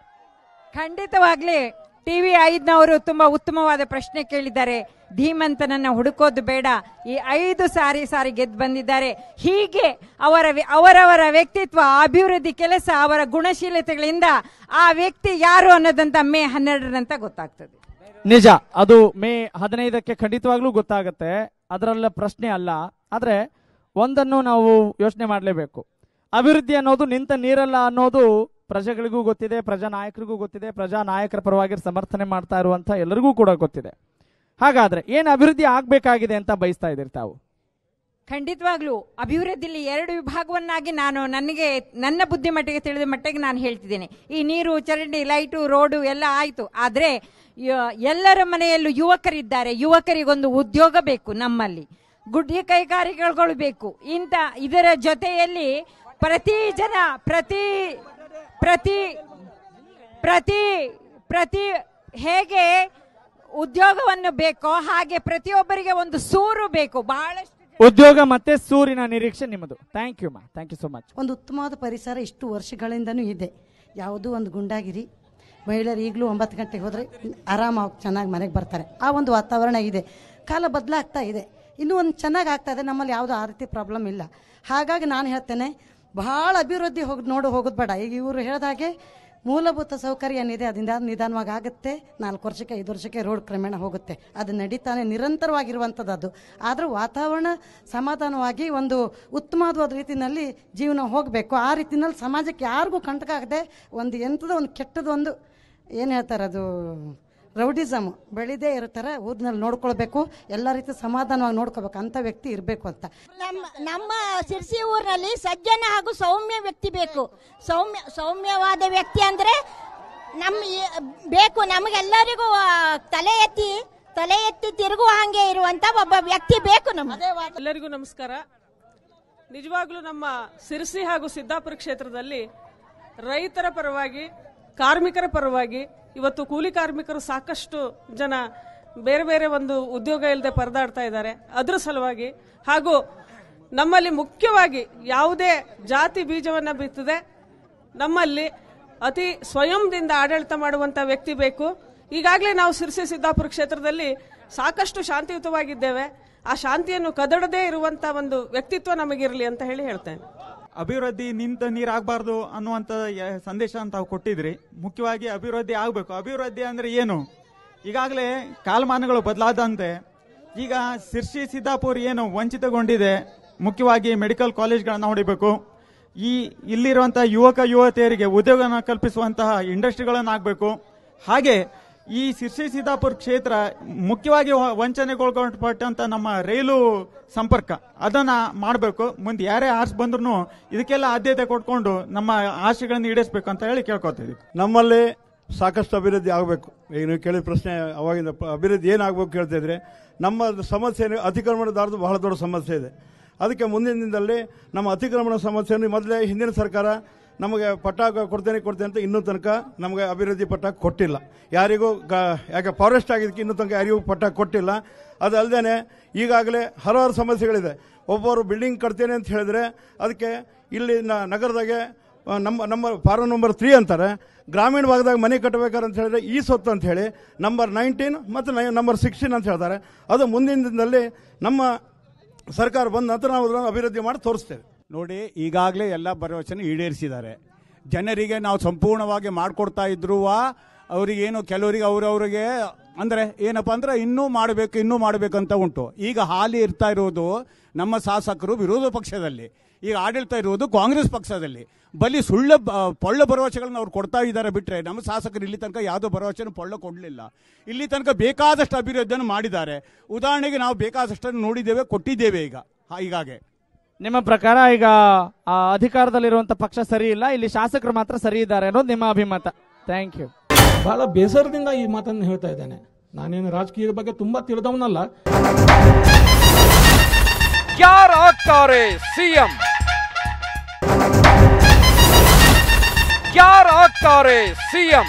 ಖಂಡಿತವಾಗ್ಲಿ ಟಿವಿ ಐದ್ನವರು ತುಂಬಾ ಉತ್ತಮವಾದ ಪ್ರಶ್ನೆ ಕೇಳಿದ್ದಾರೆ ಧೀಮಂತನನ್ನ ಹುಡುಕೋದು ಬೇಡ ಈ ಐದು ಸಾರಿ ಸಾರಿ ಗೆದ್ದು ಬಂದಿದ್ದಾರೆ ಹೀಗೆ ಅವರ ವ್ಯ- ಅವರವರ ವ್ಯಕ್ತಿತ್ವ ಅಭಿವೃದ್ಧಿ ಕೆಲಸ ಅವರ ಗುಣಶೀಲತೆಗಳಿಂದ ಆ ವ್ಯಕ್ತಿ ಯಾರು ಅನ್ನೋದಂತ ಮೇ ಹನ್ನೆರಡರಂತ ಗೊತ್ತಾಗ್ತದೆ ನಿಜ ಅದು ಮೇ ಹದಿನೈದಕ್ಕೆ ಖಂಡಿತವಾಗ್ಲೂ ಗೊತ್ತಾಗತ್ತೆ ಅದರಲ್ಲ ಪ್ರಶ್ನೆ ಅಲ್ಲ ಆದ್ರೆ ಒಂದನ್ನು ನಾವು ಯೋಚನೆ ಮಾಡಲೇಬೇಕು ಅಭಿವೃದ್ಧಿ ಅನ್ನೋದು ನಿಂತ ನೀರಲ್ಲ ಅನ್ನೋದು ಪ್ರಜೆಗಳಿಗೂ ಗೊತ್ತಿದೆ ಪ್ರಜಾ ನಾಯಕರಿಗೂ ಗೊತ್ತಿದೆ ಪ್ರಜಾ ನಾಯಕರ ಪರವಾಗಿ ಸಮರ್ಥನೆ ಮಾಡ್ತಾ ಇರುವಂತ ಎಲ್ಲರಿಗೂ ಕೂಡ ಗೊತ್ತಿದೆ ಹಾಗಾದ್ರೆ ಏನ್ ಅಭಿವೃದ್ಧಿ ಆಗ್ಬೇಕಾಗಿದೆ ಅಂತ ಬಯಸ್ತಾ ಇದ್ದೀರಿ ತಾವು ಖಂಡಿತವಾಗ್ಲೂ ಅಭಿವೃದ್ಧಿಲಿ ಎರಡು ವಿಭಾಗವನ್ನಾಗಿ ನಾನು ನನಗೆ ನನ್ನ ಬುದ್ಧಿಮಟ್ಟಿಗೆ ತಿಳಿದ ಮಟ್ಟಿಗೆ ನಾನು ಹೇಳ್ತಿದ್ದೇನೆ ಈ ನೀರು ಚರಂಡಿ ಲೈಟು ರೋಡು ಎಲ್ಲ ಆಯ್ತು ಆದ್ರೆ ಯ- ಎಲ್ಲರ ಮನೆಯಲ್ಲೂ ಯುವಕರಿದ್ದಾರೆ ಯುವಕರಿಗೊಂದು ಉದ್ಯೋಗ ಬೇಕು ನಮ್ಮಲ್ಲಿ ಗುಡ್ಡೆ ಕೈಗಾರಿಕೆಗಳು ಬೇಕು ಇಂಥ ಇದರ ಜೊತೆಯಲ್ಲಿ ಪ್ರತಿ ಜನ ಪ್ರತಿ ಪ್ರತಿ ಪ್ರತಿ ಪ್ರತಿ ಹೇಗೆ ಉದ್ಯೋಗವನ್ನು ಬೇಕೋ ಹಾಗೆ ಪ್ರತಿಯೊಬ್ಬರಿಗೆ ಒಂದು ಸೂರು ಬೇಕು ಬಹಳಷ್ಟು ಉದ್ಯೋಗ ಮತ್ತೆ ಸೂರಿನ ನಿರೀಕ್ಷೆ ನಿಮ್ಮದು thank you ma'am thank you so much ಒಂದು ಉತ್ತಮವಾದ ಪರಿಸರ ಇಷ್ಟು ವರ್ಷಗಳಿಂದನೂ ಇದೆ ಯಾವುದೂ ಒಂದು ಗುಂಡಾಗಿರಿ ಮಹಿಳೆಯರು ಈಗಲೂ ಒಂಬತ್ತು ಗಂಟೆಗೆ ಹೋದರೆ ಆರಾಮಾಗಿ ಚೆನ್ನಾಗಿ ಮನೆಗೆ ಬರ್ತಾರೆ ಆ ಒಂದು ವಾತಾವರಣ ಇದೆ ಕಾಲ ಬದಲಾಗ್ತಾ ಇದೆ ಇನ್ನೂ ಒಂದು ಚೆನ್ನಾಗಿ ಆಗ್ತಾ ಇದೆ ನಮ್ಮಲ್ಲಿ ಯಾವುದೂ ಆ ರೀತಿ ಪ್ರಾಬ್ಲಮ್ ಇಲ್ಲ ಹಾಗಾಗಿ ನಾನು ಹೇಳ್ತೇನೆ ಬಹಳ ಅಭಿವೃದ್ಧಿ ಹೋಗಿ ನೋಡು ಹೋಗೋದು ಬೇಡ ಈಗ ಇವರು ಹೇಳಿದ ಹಾಗೆ ಮೂಲಭೂತ ಸೌಕರ್ಯ ಏನಿದೆ ಅದರಿಂದ ನಿಧಾನವಾಗಿ ಆಗುತ್ತೆ ನಾಲ್ಕು ವರ್ಷಕ್ಕೆ ಐದು ವರ್ಷಕ್ಕೆ ರೋಡ್ ಕ್ರಮೇಣ ಹೋಗುತ್ತೆ ಅದು ನಡೀತಾನೆ ನಿರಂತರವಾಗಿರುವಂಥದ್ದು ಅದು ಆದರೂ ವಾತಾವರಣ ಸಮಾಧಾನವಾಗಿ ಒಂದು ಉತ್ತಮವಾದ ರೀತಿಯಲ್ಲಿ ಜೀವನ ಹೋಗಬೇಕು ಆ ರೀತಿನಲ್ಲಿ ಸಮಾಜಕ್ಕೆ ಯಾರಿಗೂ ಕಂಟಕ ಆಗದೆ ಒಂದು ಎಂಥದೋ ಒಂದು ಕೆಟ್ಟದ್ದು ಒಂದು ಏನು ಹೇಳ್ತಾರೆ ಅದು ರೌಡಿಸಮ್ ಬೆಳೆದೇ ಇರ್ತಾರೆ ಊರಿನಲ್ಲಿ ನೋಡ್ಕೊಳ್ಬೇಕು ಎಲ್ಲ ರೀತಿ ಸಮಾಧಾನವಾಗಿ ನೋಡ್ಕೋಬೇಕು ಅಂಥ ವ್ಯಕ್ತಿ ಇರಬೇಕು ಅಂತ ನಮ್ಮ ನಮ್ಮ ಸಿರ್ಸಿ ಊರಿನಲ್ಲಿ ಸಜ್ಜನ ಹಾಗೂ ಸೌಮ್ಯ ವ್ಯಕ್ತಿ ಬೇಕು ಸೌಮ್ಯ ಸೌಮ್ಯವಾದ ವ್ಯಕ್ತಿ ಅಂದ್ರೆ ನಮ್ಮ ಈ- ಬೇಕು ನಮಗೆಲ್ಲರಿಗೂ ಆ, ತಲೆ ಎತ್ತಿ ತಲೆ ಎತ್ತಿ ತಿರುಗುವ ಹಾಗೆ ಇರುವಂತ ಒಬ್ಬ ವ್ಯಕ್ತಿ ಬೇಕು ನಮಗೆ ಎಲ್ಲರಿಗೂ ನಮಸ್ಕಾರ ನಿಜವಾಗ್ಲೂ ನಮ್ಮ ಸಿರಸಿ ಹಾಗೂ ಸಿದ್ದಾಪುರ ಕ್ಷೇತ್ರದಲ್ಲಿ ರೈತರ ಪರವಾಗಿ ಕಾರ್ಮಿಕರ ಪರವಾಗಿ ಇವತ್ತು ಕೂಲಿ ಕಾರ್ಮಿಕರು ಸಾಕಷ್ಟು ಜನ ಬೇರೆ ಬೇರೆ ಒಂದು ಉದ್ಯೋಗ ಇಲ್ಲದೆ ಪರದಾಡ್ತಾ ಇದ್ದಾರೆ ಅದ್ರ ಸಲುವಾಗಿ ಹಾಗೂ ನಮ್ಮಲ್ಲಿ ಮುಖ್ಯವಾಗಿ ಯಾವುದೇ ಜಾತಿ ಬೀಜವನ್ನ ಬಿತ್ತದೆ ನಮ್ಮಲ್ಲಿ ಅತಿ ಸ್ವಯಂದಿಂದ ಆಡಳಿತ ಮಾಡುವಂತ ವ್ಯಕ್ತಿ ಬೇಕು ಈಗಾಗಲೇ ನಾವು ಸಿರ್ಸಿ ಸಿದ್ದಾಪುರ ಕ್ಷೇತ್ರದಲ್ಲಿ ಸಾಕಷ್ಟು ಶಾಂತಿಯುತವಾಗಿದ್ದೇವೆ ಆ ಶಾಂತಿಯನ್ನು ಕದಡದೇ ಇರುವಂತ ಒಂದು ವ್ಯಕ್ತಿತ್ವ ನಮಗಿರಲಿ ಅಂತ ಹೇಳಿ ಹೇಳ್ತೇನೆ ಅಭಿವೃದ್ಧಿ ನಿಂತ ನೀರಾಗಬಾರ್ದು ಅನ್ನುವಂಥ ಯ- ಸಂದೇಶ ಅಂತ ತಾವು ಕೊಟ್ಟಿದ್ರಿ ಮುಖ್ಯವಾಗಿ ಅಭಿವೃದ್ಧಿ ಆಗಬೇಕು ಅಭಿವೃದ್ಧಿ ಅಂದ್ರೆ ಏನು ಈಗಾಗಲೇ ಕಾಲಮಾನಗಳು ಬದಲಾದಂತೆ ಈಗ ಸಿರ್ಸಿ ಸಿದ್ದಾಪುರ ಏನು ವಂಚಿತಗೊಂಡಿದೆ ಮುಖ್ಯವಾಗಿ ಮೆಡಿಕಲ್ ಕಾಲೇಜ್ಗಳನ್ನ ಹೊಡಿಬೇಕು ಈ ಇಲ್ಲಿರುವಂತಹ ಯುವಕ ಯುವತಿಯರಿಗೆ ಉದ್ಯೋಗನ ಕಲ್ಪಿಸುವಂತಹ ಇಂಡಸ್ಟ್ರಿಗಳನ್ನು ಆಗಬೇಕು ಹಾಗೆ ಈ ಸಿರ್ಸಿ ಸಿದ್ದಾಪುರ ಕ್ಷೇತ್ರ ಮುಖ್ಯವಾಗಿ ವ- ವಂಚನೆಗೊಳಪಟ್ಟಂತ ನಮ್ಮ ರೈಲು ಸಂಪರ್ಕ ಅದನ್ನ ಮಾಡಬೇಕು ಮುಂದೆ ಯಾರೇ ಆರ್ಸ್ ಬಂದ್ರು ಇದಕ್ಕೆಲ್ಲ ಆದ್ಯತೆ ಕೊಟ್ಕೊಂಡು ನಮ್ಮ ಆಶೆಗಳನ್ನು ಈಡೇರಿಸಬೇಕು ಅಂತ ಹೇಳಿ ಕೇಳ್ಕೊತೀವಿ ನಮ್ಮಲ್ಲಿ ಸಾಕಷ್ಟು ಅಭಿವೃದ್ಧಿ ಆಗಬೇಕು ಈಗ ನೀವು ಕೇಳಿದ ಪ್ರಶ್ನೆ ಅವಾಗಿಂದ ಪ- ಅಭಿವೃದ್ಧಿ ಏನಾಗಬೇಕು ಕೇಳ್ತಾ ಇದ್ರೆ ನಮ್ಮ ಸಮಸ್ಯೆ ಏನು- ಅತಿಕ್ರಮಣದಾರದು ಬಹಳ ದೊಡ್ಡ ಸಮಸ್ಯೆ ಇದೆ ಅದಕ್ಕೆ ಮುಂದಿನ ದಿನದಲ್ಲಿ ನಮ್ಮ ಅತಿಕ್ರಮಣ ಸಮಸ್ಯೆಯನ್ನು ಮೊದಲೇ ಹಿಂದಿನ ಸರ್ಕಾರ ನಮಗೆ ಪಟ್ಟ ಕೊಡ್ತೇನೆ ಕೊಡ್ತೇನೆ ಅಂತ ಇನ್ನೂ ತನಕ ನಮಗೆ ಅಭಿವೃದ್ಧಿ ಪಟ್ಟ ಕೊಟ್ಟಿಲ್ಲ ಯಾರಿಗೂ ಗ- ಯಾಕೆ ಫಾರೆಸ್ಟ್ ಆಗಿದ್ದಕ್ಕೆ ಇನ್ನೂ ತನಕ ಯಾರಿಗೂ ಪಟ್ಟ ಕೊಟ್ಟಿಲ್ಲ ಅದಲ್ಲದೆ ಈಗಾಗಲೇ ಹಲವಾರು ಸಮಸ್ಯೆಗಳಿದೆ ಒಬ್ಬರು ಬಿಲ್ಡಿಂಗ್ ಕಟ್ತೇನೆ ಅಂತ ಹೇಳಿದ್ರೆ ಅದಕ್ಕೆ ಇಲ್ಲಿ ನ- ನಗರದಾಗೆ ಆ, ನಮ್ಮ ನಮ್ಮ ಫಾರಂ ನಂಬರ್ ತ್ರೀ ಅಂತಾರೆ ಗ್ರಾಮೀಣ ಭಾಗದಾಗ ಮನೆ ಕಟ್ಟಬೇಕಾರೆ ಅಂತ ಹೇಳಿದ್ರೆ ಈ ಸೊತ್ತು ಅಂತ ಹೇಳಿ ನಂಬರ್ ನೈನ್ಟೀನ್ ಮತ್ತು ನಂಬರ್ ಸಿಕ್ಸ್ಟೀನ್ ಅಂತ ಹೇಳ್ತಾರೆ ಅದು ಮುಂದಿನ ದಿನದಲ್ಲಿ ನಮ್ಮ ಸರ್ಕಾರ ಬಂದ ನಂತರ ನಾವು ಅದನ್ನು ಅಭಿವೃದ್ಧಿ ಮಾಡಿ ತೋರಿಸ್ತೇವೆ ನೋಡಿ ಈಗಾಗಲೇ ಎಲ್ಲ ಭರವಸೆನ ಈಡೇರಿಸಿದ್ದಾರೆ ಜನರಿಗೆ ನಾವು ಸಂಪೂರ್ಣವಾಗಿ ಮಾಡಿಕೊಡ್ತಾ ಇದ್ರು ಅವರಿಗೇನು ಕೆಲವರಿಗೆ ಅವರವರಿಗೆ ಅಂದರೆ ಏನಪ್ಪ ಅಂದ್ರೆ ಇನ್ನೂ ಮಾಡಬೇಕು ಇನ್ನೂ ಮಾಡಬೇಕು ಅಂತ ಉಂಟು ಈಗ ಹಾಲಿ ಇರ್ತಾ ಇರೋದು ನಮ್ಮ ಶಾಸಕರು ವಿರೋಧ ಪಕ್ಷದಲ್ಲಿ ಈಗ ಆಡಳಿತ ಇರುವುದು ಕಾಂಗ್ರೆಸ್ ಪಕ್ಷದಲ್ಲಿ ಬಲಿ ಸುಳ್ಳು ಬ- ಪೊಳ್ಳ ಭರವಸೆಗಳನ್ನ ಅವ್ರು ಕೊಡ್ತಾ ಇದ್ದಾರೆ ಬಿಟ್ಟರೆ ನಮ್ಮ ಶಾಸಕರು ಇಲ್ಲಿ ತನಕ ಯಾವುದೋ ಭರವಸೆನ ಪೊಳ್ಳ ಕೊಡಲಿಲ್ಲ ಇಲ್ಲಿ ತನಕ ಬೇಕಾದಷ್ಟು ಅಭಿವೃದ್ಧಿಯನ್ನು ಮಾಡಿದ್ದಾರೆ ಉದಾಹರಣೆಗೆ ನಾವು ಬೇಕಾದಷ್ಟನ್ನು ನೋಡಿದ್ದೇವೆ ಕೊಟ್ಟಿದ್ದೇವೆ ಈಗ ಹಾ, ಈಗಾಗೆ ನಿಮ್ಮ ಪ್ರಕಾರ ಈಗ ಆ, ಅಧಿಕಾರದಲ್ಲಿರುವಂತ ಪಕ್ಷ ಸರಿ ಇಲ್ಲ ಇಲ್ಲಿ ಶಾಸಕರು ಮಾತ್ರ ಸರಿ ಇದ್ದಾರೆ ಅನ್ನೋದು ನಿಮ್ಮ ಅಭಿಮತ ಥ್ಯಾಂಕ್ ಯು ಬಹಳ ಬೇಸರದಿಂದ ಈ ಮಾತನ್ನು ಹೇಳ್ತಾ ಇದ್ದೇನೆ ನಾನೇನು ರಾಜಕೀಯದ ಬಗ್ಗೆ ತುಂಬಾ ತಿಳಿದವನಲ್ಲ ಯಾರಾಗ್ತಾರೆ ಸಿಎಂ ಯಾರಾಗ್ತಾರೆ ಸಿಎಂ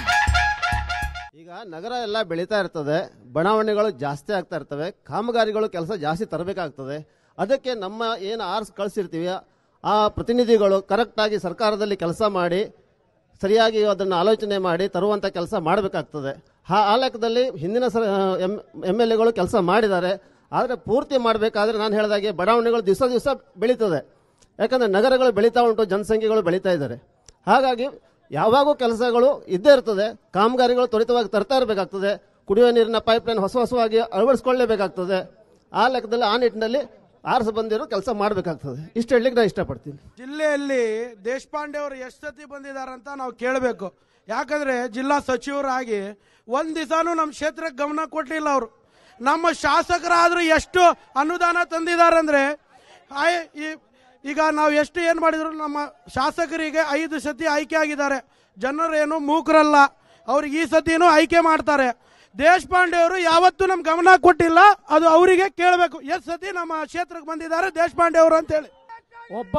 ಈಗ ನಗರ ಎಲ್ಲ ಬೆಳೀತಾ ಇರ್ತದೆ ಬಡಾವಣೆಗಳು ಜಾಸ್ತಿ ಆಗ್ತಾ ಇರ್ತವೆ ಕಾಮಗಾರಿಗಳು ಕೆಲಸ ಜಾಸ್ತಿ ತರಬೇಕಾಗ್ತದೆ ಅದಕ್ಕೆ ನಮ್ಮ ಏನು ಆರ್ಸ್ ಕಳಿಸಿರ್ತೀವಿ ಆ ಪ್ರತಿನಿಧಿಗಳು ಕರೆಕ್ಟಾಗಿ ಸರ್ಕಾರದಲ್ಲಿ ಕೆಲಸ ಮಾಡಿ ಸರಿಯಾಗಿ ಅದನ್ನು ಆಲೋಚನೆ ಮಾಡಿ ತರುವಂಥ ಕೆಲಸ ಮಾಡಬೇಕಾಗ್ತದೆ ಆ ಆ ಲೆಕ್ಕದಲ್ಲಿ ಹಿಂದಿನ ಸರ ಎಮ್ ಎಮ್ ಎಲ್ ಎಗಳು ಕೆಲಸ ಮಾಡಿದ್ದಾರೆ ಆದರೆ ಪೂರ್ತಿ ಮಾಡಬೇಕಾದ್ರೆ ನಾನು ಹೇಳಿದಾಗೆ ಬಡಾವಣೆಗಳು ದಿವಸ ದಿವಸ ಬೆಳೀತದೆ ಯಾಕಂದರೆ ನಗರಗಳು ಬೆಳೀತಾ ಉಂಟು ಜನಸಂಖ್ಯೆಗಳು ಬೆಳೀತಾ ಇದ್ದಾರೆ ಹಾಗಾಗಿ ಯಾವಾಗೂ ಕೆಲಸಗಳು ಇದ್ದೇ ಇರ್ತದೆ ಕಾಮಗಾರಿಗಳು ತ್ವರಿತವಾಗಿ ತರ್ತಾ ಇರಬೇಕಾಗ್ತದೆ ಕುಡಿಯುವ ನೀರಿನ ಪೈಪ್ಲೈನ್ ಹೊಸ ಹೊಸವಾಗಿ ಅಳವಡಿಸ್ಕೊಳ್ಳೇಬೇಕಾಗ್ತದೆ ಆ ಲೆಕ್ಕದಲ್ಲಿ ಆ ನಿಟ್ಟಿನಲ್ಲಿ ಆರ್ಸ್ ಬಂದಿರೋ ಕೆಲಸ ಮಾಡಬೇಕಾಗ್ತದೆ ಇಷ್ಟು ಹೇಳಲಿಕ್ಕೆ ನಾನು ಇಷ್ಟಪಡ್ತೀನಿ ಜಿಲ್ಲೆಯಲ್ಲಿ ದೇಶಪಾಂಡೆ ಅವರು ಎಷ್ಟು ಸತಿ ಬಂದಿದ್ದಾರಂತ ನಾವು ಕೇಳಬೇಕು ಯಾಕಂದ್ರೆ ಜಿಲ್ಲಾ ಸಚಿವರಾಗಿ ಒಂದ್ ದಿವಸನೂ ನಮ್ಮ ಕ್ಷೇತ್ರಕ್ಕೆ ಗಮನ ಕೊಟ್ಟಿಲ್ಲ ಅವರು ನಮ್ಮ ಶಾಸಕರಾದ್ರೂ ಎಷ್ಟು ಅನುದಾನ ತಂದಿದ್ದಾರಂದ್ರೆ ಆಯ್- ಈ- ಈಗ ನಾವು ಎಷ್ಟು ಏನು ಮಾಡಿದ್ರು ನಮ್ಮ ಶಾಸಕರಿಗೆ ಐದು ಸತಿ ಆಯ್ಕೆ ಆಗಿದ್ದಾರೆ ಜನರೇನು ಮೂಕರಲ್ಲ ಅವ್ರಿಗೆ ಈ ಸತಿನೂ ಆಯ್ಕೆ ಮಾಡ್ತಾರೆ ದೇಶಪಾಂಡೆ ಅವರು ಯಾವತ್ತೂ ನಮ್ಗೆ ಗಮನ ಕೊಟ್ಟಿಲ್ಲ ಅದು ಅವರಿಗೆ ಕೇಳಬೇಕು ಎಷ್ಟು ಸತಿ ನಮ್ಮ ಕ್ಷೇತ್ರಕ್ಕೆ ಬಂದಿದ್ದಾರೆ ದೇಶಪಾಂಡೆ ಅವರು ಅಂತ ಹೇಳಿ ಒಬ್ಬ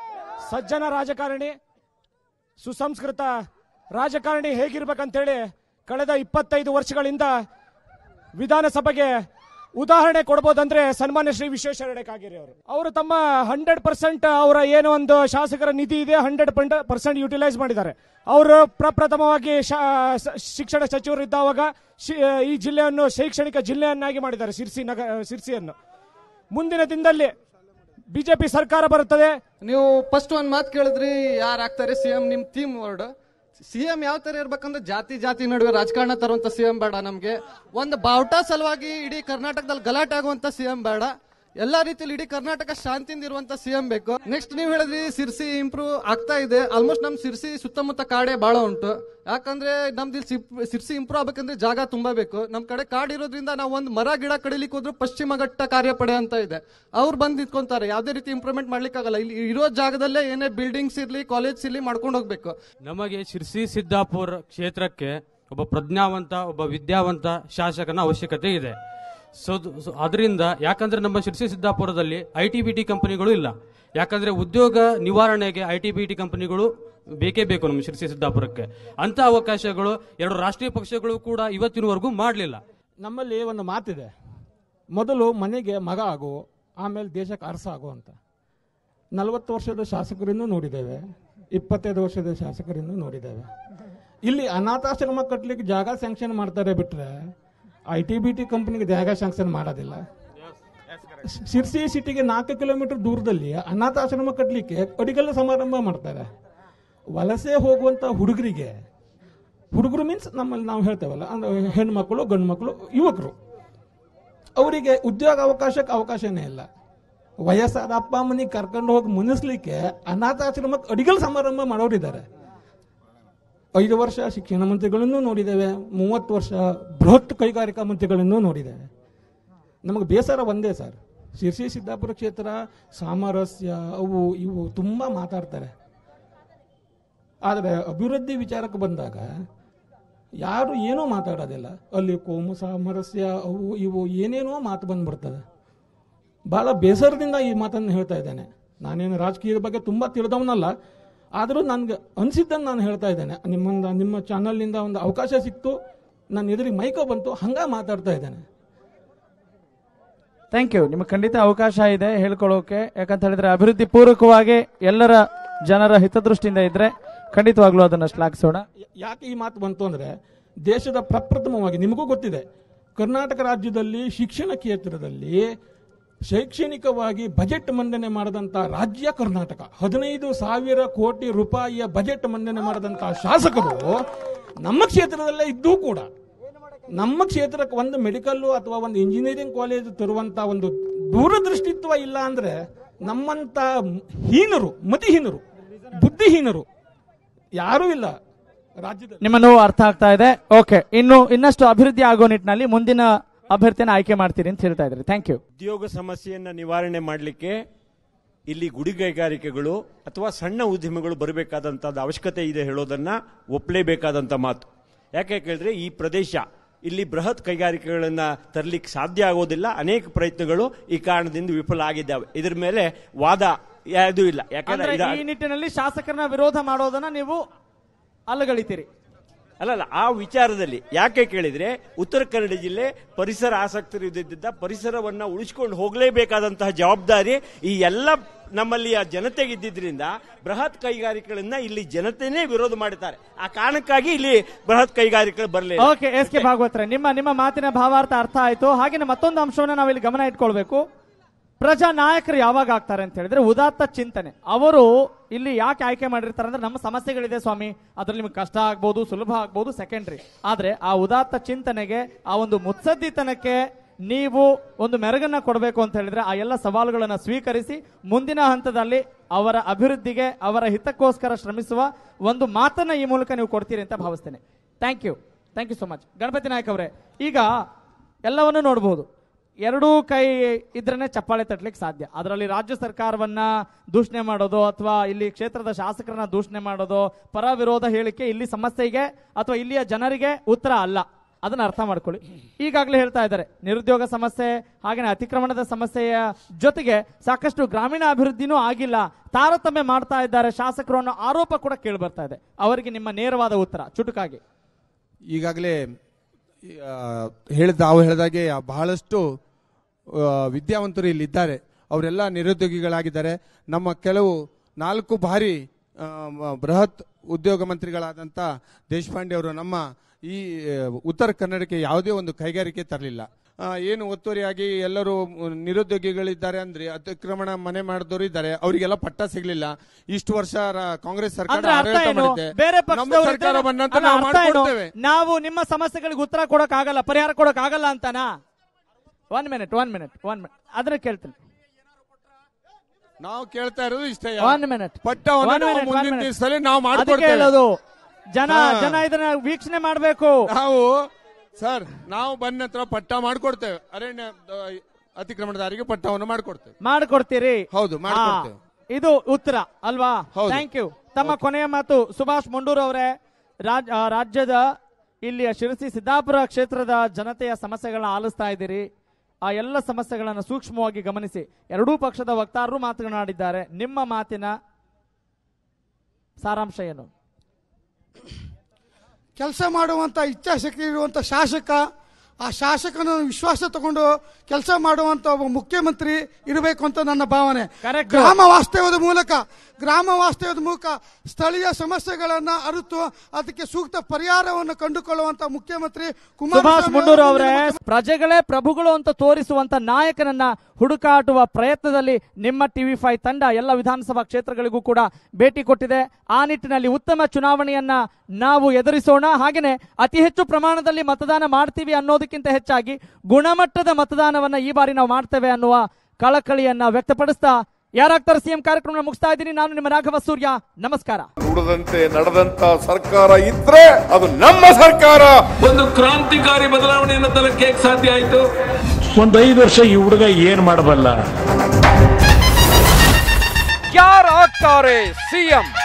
ಸಜ್ಜನ ರಾಜಕಾರಣಿ ಸುಸಂಸ್ಕೃತ ರಾಜಕಾರಣಿ ಹೇಗಿರ್ಬೇಕಂತೇಳಿ ಕಳೆದ ಇಪ್ಪತ್ತೈದು ವರ್ಷಗಳಿಂದ ವಿಧಾನಸಭೆಗೆ ಉದಾಹರಣೆ ಕೊಡ್ಬೋದಂದ್ರೆ ಸನ್ಮಾನ್ಯ ಶ್ರೀ ವಿಶ್ವೇಶ್ವರ ಕಾಗೇರಿ ಅವರು ಅವರು ತಮ್ಮ ಹಂಡ್ರೆಡ್ ಪರ್ಸೆಂಟ್ ಅವರ ಏನು ಒಂದು ಶಾಸಕರ ನಿಧಿ ಇದೆ ಹಂಡ್ರೆಡ್ ಪರ್ಸೆಂಟ್ ಯುಟಿಲೈಸ್ ಮಾಡಿದ್ದಾರೆ ಅವರು ಪ್ರಪ್ರಥಮವಾಗಿ ಶಾ- ಸ- ಶಿಕ್ಷಣ ಸಚಿವರು ಇದ್ದಾವಾಗ ಶಿ- ಈ ಜಿಲ್ಲೆಯನ್ನು ಶೈಕ್ಷಣಿಕ ಜಿಲ್ಲೆಯನ್ನಾಗಿ ಮಾಡಿದ್ದಾರೆ ಸಿರ್ಸಿ ನಗರ ಸಿರ್ಸಿಯನ್ನು ಮುಂದಿನ ದಿನದಲ್ಲಿ ಬಿಜೆಪಿ ಸರ್ಕಾರ ಬರುತ್ತದೆ ನೀವು ಫಸ್ಟ್ ಒಂದ್ ಮಾತು ಕೇಳಿದ್ರಿ ಯಾರು ಆಗ್ತಾರೆ ಸಿಎಂ ನಿಮ್ ಥೀಮ್ ವರ್ಡ್ ಸಿಎಂ ಯಾವ ತರ ಇರ್ಬೇಕಂದ್ರೆ ಜಾತಿ ಜಾತಿ ನಡುವೆ ರಾಜಕಾರಣ ತರುವಂತ ಸಿಎಂ ಬೇಡ ನಮ್ಗೆ ಒಂದು ಬಾವುಟ ಸಲುವಾಗಿ ಇಡೀ ಕರ್ನಾಟಕದಲ್ಲಿ ಗಲಾಟೆ ಆಗುವಂತ ಸಿಎಂ ಬೇಡ ಎಲ್ಲಾ ರೀತಿಯಲ್ಲಿ ಇಡೀ ಕರ್ನಾಟಕ ಶಾಂತಿಯಿಂದ ಇರುವಂತ ಸಿಎಂ ಬೇಕು ನೆಕ್ಸ್ಟ್ ನೀವು ಹೇಳಿದ್ರಿ ಸಿರ್ಸಿ ಇಂಪ್ರೂವ್ ಆಗ್ತಾ ಇದೆ ಆಲ್ಮೋಸ್ಟ್ ನಮ್ ಸಿರ್ಸಿ ಸುತ್ತಮುತ್ತ ಕಾಡೆ ಬಹಳ ಉಂಟು ಯಾಕಂದ್ರೆ ನಮ್ದು ಇಲ್ಲಿ ಸಿಪ್- ಸಿರ್ಸಿ ಇಂಪ್ರೂವ್ ಆಗ್ಬೇಕಂದ್ರೆ ಜಾಗ ತುಂಬಾ ಬೇಕು ನಮ್ ಕಡೆ ಕಾಡ್ ಇರೋದ್ರಿಂದ ನಾವು ಒಂದು ಮರ ಗಿಡ ಕಡಿಲಿಕ್ಕೆ ಹೋದ್ರು ಪಶ್ಚಿಮ ಘಟ್ಟ ಕಾರ್ಯಪಡೆ ಅಂತ ಇದೆ ಅವ್ರು ಬಂದ್ ನಿಂತ್ಕೊಂತಾರೆ ಯಾವ್ದೇ ರೀತಿ ಇಂಪ್ರೂವ್ಮೆಂಟ್ ಮಾಡ್ಲಿಕ್ಕಾಗಲ್ಲ ಇಲ್ಲಿ ಇರೋ ಜಾಗದಲ್ಲೇ ಏನೇ ಬಿಲ್ಡಿಂಗ್ಸ್ ಇರ್ಲಿ ಕಾಲೇಜ್ ಇರ್ಲಿ ಮಾಡ್ಕೊಂಡು ಹೋಗ್ಬೇಕು ನಮಗೆ ಶಿರ್ಸಿ ಸಿದ್ದಾಪುರ ಕ್ಷೇತ್ರಕ್ಕೆ ಒಬ್ಬ ಪ್ರಜ್ಞಾವಂತ ಒಬ್ಬ ವಿದ್ಯಾವಂತ ಶಾಸಕನ ಅವಶ್ಯಕತೆ ಇದೆ ಸೊ ಸೊ ಅದರಿಂದ ಯಾಕಂದ್ರೆ ನಮ್ಮ ಶಿರ್ಸಿ ಸಿದ್ದಾಪುರದಲ್ಲಿ ಐ ಟಿ ಬಿ ಟಿ ಕಂಪನಿಗಳು ಇಲ್ಲ ಯಾಕಂದ್ರೆ ಉದ್ಯೋಗ ನಿವಾರಣೆಗೆ ಐ ಟಿ ಬಿ ಟಿ ಕಂಪನಿಗಳು ಬೇಕೇ ಬೇಕು ನಮ್ಮ ಶಿರ್ಸಿ ಸಿದ್ದಾಪುರಕ್ಕೆ ಅಂತ ಅವಕಾಶಗಳು ಎರಡು ರಾಷ್ಟ್ರೀಯ ಪಕ್ಷಗಳು ಕೂಡ ಇವತ್ತಿನವರೆಗೂ ಮಾಡಲಿಲ್ಲ ನಮ್ಮಲ್ಲಿ ಒಂದು ಮಾತಿದೆ ಮೊದಲು ಮನೆಗೆ ಮಗ ಆಗು ಆಮೇಲೆ ದೇಶಕ್ಕೆ ಅರಸ ಆಗು ಅಂತ ನಲವತ್ತು ವರ್ಷದ ಶಾಸಕರನ್ನು ನೋಡಿದ್ದೇವೆ ಇಪ್ಪತ್ತೈದು ವರ್ಷದ ಶಾಸಕರನ್ನು ನೋಡಿದ್ದೇವೆ ಇಲ್ಲಿ ಅನಾಥಾಶ್ರಮ ಕಟ್ಟಲಿಕ್ಕೆ ಜಾಗ ಸ್ಯಾಂಕ್ಷನ್ ಮಾಡ್ತಾರೆ ಬಿಟ್ರೆ ಐ ಟಿ ಬಿ ಟಿ ಕಂಪನಿಗೆ ಜಾಗ ಸ್ಯಾಂಕ್ಷನ್ ಮಾಡೋದಿಲ್ಲ ಶಿರ್ಸಿ ಸಿಟಿಗೆ ನಾಲ್ಕು ಕಿಲೋಮೀಟರ್ ದೂರದಲ್ಲಿ ಅನಾಥಾಶ್ರಮ ಕಟ್ಟಲಿಕ್ಕೆ ಅಡಿಗಲ್ಲ ಸಮಾರಂಭ ಮಾಡ್ತಾರೆ ವಲಸೆ ಹೋಗುವಂತ ಹುಡುಗರಿಗೆ ಹುಡುಗರು ಮೀನ್ಸ್ ನಮ್ಮಲ್ಲಿ ನಾವು ಹೇಳ್ತೇವಲ್ಲ ಅಂದ್ರೆ ಹೆಣ್ಮಕ್ಳು ಗಂಡು ಮಕ್ಕಳು ಯುವಕರು ಅವರಿಗೆ ಉದ್ಯೋಗ ಅವಕಾಶಕ್ಕೆ ಅವಕಾಶನೇ ಇಲ್ಲ ವಯಸ್ಸಾದ ಅಪ್ಪ ಅಮ್ಮನಿಗೆ ಕರ್ಕೊಂಡು ಹೋಗಿ ಮುನಿಸ್ಲಿಕ್ಕೆ ಅನಾಥಾಶ್ರಮಕ್ಕೆ ಅಡಿಗಲ್ ಸಮಾರಂಭ ಮಾಡೋರಿದ್ದಾರೆ ಐದು ವರ್ಷ ಶಿಕ್ಷಣ ಮಂತ್ರಿಗಳನ್ನು ನೋಡಿದ್ದೇವೆ ಮೂವತ್ತು ವರ್ಷ ಬೃಹತ್ ಕೈಗಾರಿಕಾ ಮಂತ್ರಿಗಳನ್ನು ನೋಡಿದ್ದೇವೆ ನಮಗೆ ಬೇಸರ ಒಂದೇ ಸರ್ ಶಿರ್ಸಿ ಸಿದ್ದಾಪುರ ಕ್ಷೇತ್ರ ಸಾಮರಸ್ಯ ಅವು ಇವು ತುಂಬ ಮಾತಾಡ್ತಾರೆ ಆದರೆ ಅಭಿವೃದ್ಧಿ ವಿಚಾರಕ್ಕೆ ಬಂದಾಗ ಯಾರು ಏನೂ ಮಾತಾಡೋದಿಲ್ಲ ಅಲ್ಲಿ ಕೋಮು ಸಾಮರಸ್ಯ ಅವು ಇವು ಏನೇನೋ ಮಾತು ಬಂದ್ಬಿಡ್ತದೆ ಬಹಳ ಬೇಸರದಿಂದ ಈ ಮಾತನ್ನು ಹೇಳ್ತಾ ಇದ್ದೇನೆ ನಾನೇನು ರಾಜಕೀಯದ ಬಗ್ಗೆ ತುಂಬ ತಿಳಿದವನಲ್ಲ ಆದರೂ ನನ್ಗೆ ಅನಿಸಿದ್ದನ್ನು ನಾನು ಹೇಳ್ತಾ ಇದ್ದೇನೆ ನಿಮ್ಮೊಂದು ನಿಮ್ಮ ಚಾನಲ್ನಿಂದ ಒಂದು ಅವಕಾಶ ಸಿಕ್ತು ನನ್ನ ಎದುರಿಗೆ ಮೈಕೋ ಬಂತು ಹಂಗ ಮಾತಾಡ್ತಾ ಇದ್ದೇನೆ ಥ್ಯಾಂಕ್ ಯು ನಿಮಗೆ ಖಂಡಿತ ಅವಕಾಶ ಇದೆ ಹೇಳ್ಕೊಳ್ಳೋಕೆ ಯಾಕಂತ ಹೇಳಿದ್ರೆ ಅಭಿವೃದ್ಧಿ ಪೂರ್ವಕವಾಗಿ ಎಲ್ಲರ ಜನರ ಹಿತದೃಷ್ಟಿಯಿಂದ ಇದ್ರೆ ಖಂಡಿತವಾಗ್ಲೂ ಅದನ್ನ ಶ್ಲಾಘಿಸೋಣ ಯಾಕೆ ಈ ಮಾತು ಬಂತು ಅಂದ್ರೆ ದೇಶದ ಪ್ರಪ್ರಥಮವಾಗಿ ನಿಮಗೂ ಗೊತ್ತಿದೆ ಕರ್ನಾಟಕ ರಾಜ್ಯದಲ್ಲಿ ಶಿಕ್ಷಣ ಕ್ಷೇತ್ರದಲ್ಲಿ ಶೈಕ್ಷಣಿಕವಾಗಿ ಬಜೆಟ್ ಮಂಡನೆ ಮಾಡದಂತ ರಾಜ್ಯ ಕರ್ನಾಟಕ ಹದಿನೈದು ಸಾವಿರ ಕೋಟಿ ರೂಪಾಯಿಯ ಬಜೆಟ್ ಮಂಡನೆ ಮಾಡದಂತ ಶಾಸಕರು ನಮ್ಮ ಕ್ಷೇತ್ರದಲ್ಲೇ ಇದ್ದೂ ಕೂಡ ನಮ್ಮ ಕ್ಷೇತ್ರಕ್ಕೆ ಒಂದು ಮೆಡಿಕಲ್ ಅಥವಾ ಒಂದು ಇಂಜಿನಿಯರಿಂಗ್ ಕಾಲೇಜ್ ತರುವಂತ ಒಂದು ದೂರದೃಷ್ಟಿತ್ವ ಇಲ್ಲ ಅಂದ್ರೆ ನಮ್ಮಂತ ಹೀನರು ಮತಿಹೀನರು ಬುದ್ಧಿಹೀನರು ಯಾರೂ ಇಲ್ಲ ರಾಜ್ಯದಲ್ಲಿ ನಿಮ್ಮ ನೋವು ಅರ್ಥ ಆಗ್ತಾ ಇದೆ ಓಕೆ ಇನ್ನು ಇನ್ನಷ್ಟು ಅಭಿವೃದ್ಧಿ ಆಗೋ ನಿಟ್ಟಿನಲ್ಲಿ ಮುಂದಿನ ಅಭ್ಯರ್ಥಿನ ಆಯ್ಕೆ ಮಾಡ್ತೀರಿ ಅಂತ ಹೇಳ್ತಾ ಇದ್ರಿ ಥ್ಯಾಂಕ್ ಯು ಉದ್ಯೋಗ ಸಮಸ್ಯೆಯನ್ನು ನಿವಾರಣೆ ಮಾಡಲಿಕ್ಕೆ ಇಲ್ಲಿ ಗುಡಿ ಕೈಗಾರಿಕೆಗಳು ಅಥವಾ ಸಣ್ಣ ಉದ್ಯಮಿಗಳು ಬರಬೇಕಾದಂಥದ್ದು ಅವಶ್ಯಕತೆ ಇದೆ ಹೇಳೋದನ್ನ ಒಪ್ಪಲೇಬೇಕಾದಂಥ ಮಾತು ಯಾಕೆ ಕೇಳಿದ್ರೆ ಈ ಪ್ರದೇಶ ಇಲ್ಲಿ ಬೃಹತ್ ಕೈಗಾರಿಕೆಗಳನ್ನ ತರಲಿಕ್ಕೆ ಸಾಧ್ಯ ಆಗೋದಿಲ್ಲ ಅನೇಕ ಪ್ರಯತ್ನಗಳು ಈ ಕಾರಣದಿಂದ ವಿಫಲ ಆಗಿದ್ದಾವೆ ಇದ್ರ ಮೇಲೆ ವಾದ ಯಾವುದೂ ಇಲ್ಲ ಅಂದ್ರೆ ಯಾಕಂದ್ರೆ ಇದ- ಈ ನಿಟ್ಟಿನಲ್ಲಿ ಶಾಸಕರನ್ನ ವಿರೋಧ ಮಾಡೋದನ್ನ ನೀವು ಅಲ್ಲಗಳಿತೀರಿ ಅಲ್ಲಲ್ಲ ಆ ವಿಚಾರದಲ್ಲಿ ಯಾಕೆ ಕೇಳಿದ್ರೆ ಉತ್ತರ ಕನ್ನಡ ಜಿಲ್ಲೆ ಪರಿಸರ ಆಸಕ್ತರು ಇದ್ದಿದ್ದ ಪರಿಸರವನ್ನ ಉಳಿಸ್ಕೊಂಡು ಹೋಗಲೇಬೇಕಾದಂತಹ ಜವಾಬ್ದಾರಿ ಈ ಎಲ್ಲ ನಮ್ಮಲ್ಲಿ ಆ ಜನತೆಗೆ ಇದ್ದಿದ್ರಿಂದ ಬೃಹತ್ ಕೈಗಾರಿಕೆಗಳನ್ನ ಇಲ್ಲಿ ಜನತೆನೇ ವಿರೋಧ ಮಾಡುತ್ತಾರೆ ಆ ಕಾರಣಕ್ಕಾಗಿ ಇಲ್ಲಿ ಬೃಹತ್ ಕೈಗಾರಿಕೆಗಳು ಬರಲಿಲ್ಲ ಓಕೆ ಎಸ್ ಕೆ ಭಾಗವತ್ರೆ ನಿಮ್ಮ ನಿಮ್ಮ ಮಾತಿನ ಭಾವಾರ್ಥ ಅರ್ಥ ಆಯ್ತು ಹಾಗೆ ಮತ್ತೊಂದು ಅಂಶವನ್ನ ನಾವಿಲ್ಲಿ ಗಮನ ಇಟ್ಕೊಳ್ಬೇಕು ಪ್ರಜಾ ನಾಯಕರು ಯಾವಾಗ ಆಗ್ತಾರೆ ಅಂತ ಹೇಳಿದ್ರೆ ಉದಾತ್ತ ಚಿಂತನೆ ಅವರು ಇಲ್ಲಿ ಯಾಕೆ ಆಯ್ಕೆ ಮಾಡಿರ್ತಾರೆ ಅಂದ್ರೆ ನಮ್ಮ ಸಮಸ್ಯೆಗಳಿದೆ ಸ್ವಾಮಿ ಅದ್ರಲ್ಲಿ ನಿಮ್ಗೆ ಕಷ್ಟ ಆಗ್ಬೋದು ಸುಲಭ ಆಗ್ಬೋದು ಸೆಕೆಂಡ್ರಿ ಆದ್ರೆ ಆ ಉದಾತ್ತ ಚಿಂತನೆಗೆ ಆ ಒಂದು ಮುತ್ಸದ್ದಿತನಕ್ಕೆ ನೀವು ಒಂದು ಮೆರುಗನ್ನ ಕೊಡಬೇಕು ಅಂತ ಹೇಳಿದ್ರೆ ಆ ಎಲ್ಲ ಸವಾಲುಗಳನ್ನು ಸ್ವೀಕರಿಸಿ ಮುಂದಿನ ಹಂತದಲ್ಲಿ ಅವರ ಅಭಿವೃದ್ಧಿಗೆ ಅವರ ಹಿತಕ್ಕೋಸ್ಕರ ಶ್ರಮಿಸುವ ಒಂದು ಮಾತನ್ನ ಈ ಮೂಲಕ ನೀವು ಕೊಡ್ತೀರಿ ಅಂತ ಭಾವಿಸ್ತೇನೆ thank you thank you so much Ganapati Nayak ಅವರೇ ಈಗ ಎಲ್ಲವನ್ನೂ ನೋಡಬಹುದು ಎರಡೂ ಕೈ ಇದ್ರೇನೆ ಚಪ್ಪಾಳೆ ತಟ್ಟಲಿಕ್ಕೆ ಸಾಧ್ಯ ಅದರಲ್ಲಿ ರಾಜ್ಯ ಸರ್ಕಾರವನ್ನ ದೂಷಣೆ ಮಾಡೋದು ಅಥವಾ ಇಲ್ಲಿ ಕ್ಷೇತ್ರದ ಶಾಸಕರನ್ನ ದೂಷಣೆ ಮಾಡೋದು ಪರ ವಿರೋಧ ಹೇಳಿಕೆ ಇಲ್ಲಿ ಸಮಸ್ಯೆಗೆ ಅಥವಾ ಇಲ್ಲಿಯ ಜನರಿಗೆ ಉತ್ತರ ಅಲ್ಲ ಅದನ್ನ ಅರ್ಥ ಮಾಡ್ಕೊಳ್ಳಿ ಈಗಾಗಲೇ ಹೇಳ್ತಾ ಇದ್ದಾರೆ ನಿರುದ್ಯೋಗ ಸಮಸ್ಯೆ ಹಾಗೆ ಅತಿಕ್ರಮಣದ ಸಮಸ್ಯೆಯ ಜೊತೆಗೆ ಸಾಕಷ್ಟು ಗ್ರಾಮೀಣ ಅಭಿವೃದ್ಧಿನೂ ಆಗಿಲ್ಲ ತಾರತಮ್ಯ ಮಾಡ್ತಾ ಇದ್ದಾರೆ ಶಾಸಕರು ಅನ್ನೋ ಆರೋಪ ಕೂಡ ಕೇಳಿ ಬರ್ತಾ ಇದೆ ಅವರಿಗೆ ನಿಮ್ಮ ನೇರವಾದ ಉತ್ತರ ಚುಟುಕಾಗಿ ಈಗಾಗಲೇ ಆ, ಹೇಳಿದ ತಾವು ಹೇಳಿದಾಗೆ ಬಹಳಷ್ಟು ಆ, ವಿದ್ಯಾವಂತರು ಇಲ್ಲಿದ್ದಾರೆ ಅವರೆಲ್ಲ ನಿರುದ್ಯೋಗಿಗಳಾಗಿದ್ದಾರೆ ನಮ್ಮ ಕೆಲವು ನಾಲ್ಕು ಬಾರಿ ಆ, ಮ- ಬೃಹತ್ ಉದ್ಯೋಗ ಮಂತ್ರಿಗಳಾದಂಥ ದೇಶಪಾಂಡೆ ಅವರು ನಮ್ಮ ಈ ಆ, ಉತ್ತರ ಕನ್ನಡಕ್ಕೆ ಯಾವುದೇ ಒಂದು ಕೈಗಾರಿಕೆ ತರಲಿಲ್ಲ ಏನು ಒತ್ತುವರಿಯಾಗಿ ಎಲ್ಲರೂ ನಿರುದ್ಯೋಗಿಗಳಿದ್ದಾರೆ ಅಂದ್ರೆ ಅತಿಕ್ರಮಣ ಮನೆ ಮಾಡಿದವರು ಇದ್ದಾರೆ ಅವರಿಗೆಲ್ಲ ಪಟ್ಟ ಸಿಗ್ಲಿಲ್ಲ ಇಷ್ಟು ವರ್ಷ ರ- ಕಾಂಗ್ರೆಸ್ ಸರ್ಕಾರ ಅಂದ್ರೆ ಅರ್ಥ ಆಡಳಿತ ಏನು ಮಾಡಿದೆ ಬೇರೆ ನಮ್ಮ ಪಕ್ಷದವರು ಸರ್ಕಾರ ಇದ್ರೆ- ಬಂದ ನಂತರ ಅಲ್ಲ, ನಾವು ಅರ್ಥ ಏನು? ಮಾಡ್ಕೊಡ್ತೇವೆ ನಾವು ನಿಮ್ಮ ಸಮಸ್ಯೆಗಳಿಗೆ ಉತ್ತರ ಕೊಡಕ್ ಆಗಲ್ಲ ಪರಿಹಾರ ಕೊಡಕ್ ಆಗಲ್ಲ ಅಂತಾನಾ one minute one minute one minute ಅದನ್ನ ಕೇಳ್ತೀನಿ ನಾವು ಕೇಳ್ತಾ ಇರೋದು ಇಷ್ಟೇ ಒನ್ ಮಿನಿಟ್ ಪಟ್ಟವನ್ನು ನಾವು ಮುಂದಿನ ದಿವಸದಲ್ಲಿ ನಾವು ಮಾಡ್ಕೊಡ್ತೇವೆ ಹೇಳೋದು ಜನ ಹಾ. ಜನ ಇದನ್ನ ವೀಕ್ಷಣೆ ಮಾಡ್ಬೇಕು ನಾವು ಸರ್ ನಾವು ಬಂದ ನಂತರ ಪಟ್ಟ ಮಾಡ್ಕೊಡ್ತೇವೆ ಅರಣ್ಯ ಆ, ಅತಿಕ್ರಮಣದಾರಿಗೆ ಪಟ್ಟವನ್ನು ಮಾಡ್ಕೊಡ್ತೇವೆ ಮಾಡ್ಕೊಡ್ತೀರಿ ಹೌದು ಮಾಡ್ಕೊಡ್ತೇವೆ ಆ, ಇದು ಉತ್ತರ ಅಲ್ವಾ ಹೌದು. ಥ್ಯಾಂಕ್ ಯು ತಮ್ಮ ಕೊನೆಯ ಮಾತು ಸುಭಾಷ್ ಮುಂಡೂರ್ ಅವರೇ ರಾಜ್- ಆ, ರಾಜ್ಯದ ಇಲ್ಲಿಯ ಶಿರಸಿ ಸಿದ್ದಾಪುರ ಕ್ಷೇತ್ರದ ಜನತೆಯ ಸಮಸ್ಯೆಗಳನ್ನ ಆಲಿಸ್ತಾ ಇದ್ದೀರಿ ಆ ಎಲ್ಲ ಸಮಸ್ಯೆಗಳನ್ನು ಸೂಕ್ಷ್ಮವಾಗಿ ಗಮನಿಸಿ ಎರಡೂ ಪಕ್ಷದ ವಕ್ತಾರರು ಮಾತನಾಡಿದ್ದಾರೆ ನಿಮ್ಮ ಮಾತಿನ ಸಾರಾಂಶ ಏನು ಕೆಲಸ ಮಾಡುವಂಥ ಇಚ್ಛಾಶಕ್ತಿ ಇರುವಂಥ ಶಾಸಕ ಆ ಶಾಸಕನ ವಿಶ್ವಾಸ ತಗೊಂಡು ಕೆಲಸ ಮಾಡುವಂತ ಒಬ್ಬ ಮುಖ್ಯಮಂತ್ರಿ ಇರಬೇಕು ಅಂತ ನನ್ನ ಭಾವನೆ ಗ್ರಾಮ ವಾಸ್ತವ್ಯದ ಮೂಲಕ ಗ್ರಾಮ ವಾಸ್ತವ್ಯದ ಮೂಲಕ ಸ್ಥಳೀಯ ಸಮಸ್ಯೆಗಳನ್ನ ಅರಿತು ಅದಕ್ಕೆ ಸೂಕ್ತ ಪರಿಹಾರವನ್ನು ಕಂಡುಕೊಳ್ಳುವಂತ ಮುಖ್ಯಮಂತ್ರಿ ಸುಭಾಷ್ ಕುಮಾರಸ್ವಾಮಿ ಮುಂಡೂರು ಅವರು ಅವರೇ ಪ್ರಜೆಗಳೇ ಪ್ರಭುಗಳು ಅಂತ ತೋರಿಸುವಂತ ನಾಯಕನನ್ನ ಹುಡುಕಾಟುವ ಪ್ರಯತ್ನದಲ್ಲಿ ನಿಮ್ಮ ಟಿವಿ ಫೈವ್ ತಂಡ ಎಲ್ಲ ವಿಧಾನಸಭಾ ಕ್ಷೇತ್ರಗಳಿಗೂ ಕೂಡ ಭೇಟಿ ಕೊಟ್ಟಿದೆ ಆ ನಿಟ್ಟಿನಲ್ಲಿ ಉತ್ತಮ ಚುನಾವಣೆಯನ್ನ ನಾವು ಎದುರಿಸೋಣ ಹಾಗೇನೆ ಅತಿ ಹೆಚ್ಚು ಪ್ರಮಾಣದಲ್ಲಿ ಮತದಾನ ಮಾಡ್ತೀವಿ ಅನ್ನೋದಕ್ಕಿಂತ ಹೆಚ್ಚಾಗಿ ಗುಣಮಟ್ಟದ ಮತದಾನವನ್ನ ಈ ಬಾರಿ ನಾವು ಮಾಡ್ತೇವೆ ಅನ್ನುವ ಕಳಕಳಿಯನ್ನ ವ್ಯಕ್ತಪಡಿಸ್ತಾ ಯಾರಾಗ್ತಾರೆ ಸಿಎಂ ಕಾರ್ಯಕ್ರಮ ಮುಗಿಸ್ತಾ ಇದ್ದೀನಿ ನಾನು ನಿಮ್ಮ ರಾಘವ ಸೂರ್ಯ ನಮಸ್ಕಾರ ನುಡಿದಂತೆ ನಡೆದಂತ ಸರ್ಕಾರ ಇದ್ರೆ ಅದು ನಮ್ಮ ಸರ್ಕಾರ ಒಂದು ಕ್ರಾಂತಿಕಾರಿ ಬದಲಾವಣೆಯನ್ನು ತರಕ್ಕೆ ಹೇಗೆ ಸಾಧ್ಯ ಆಯ್ತು ಒಂದ್ ಐದು ವರ್ಷ ಈ ಹುಡುಗ ಏನ್ ಮಾಡಬಲ್ಲ ಯಾರಾಗ್ತಾರೆ ಸಿಎಂ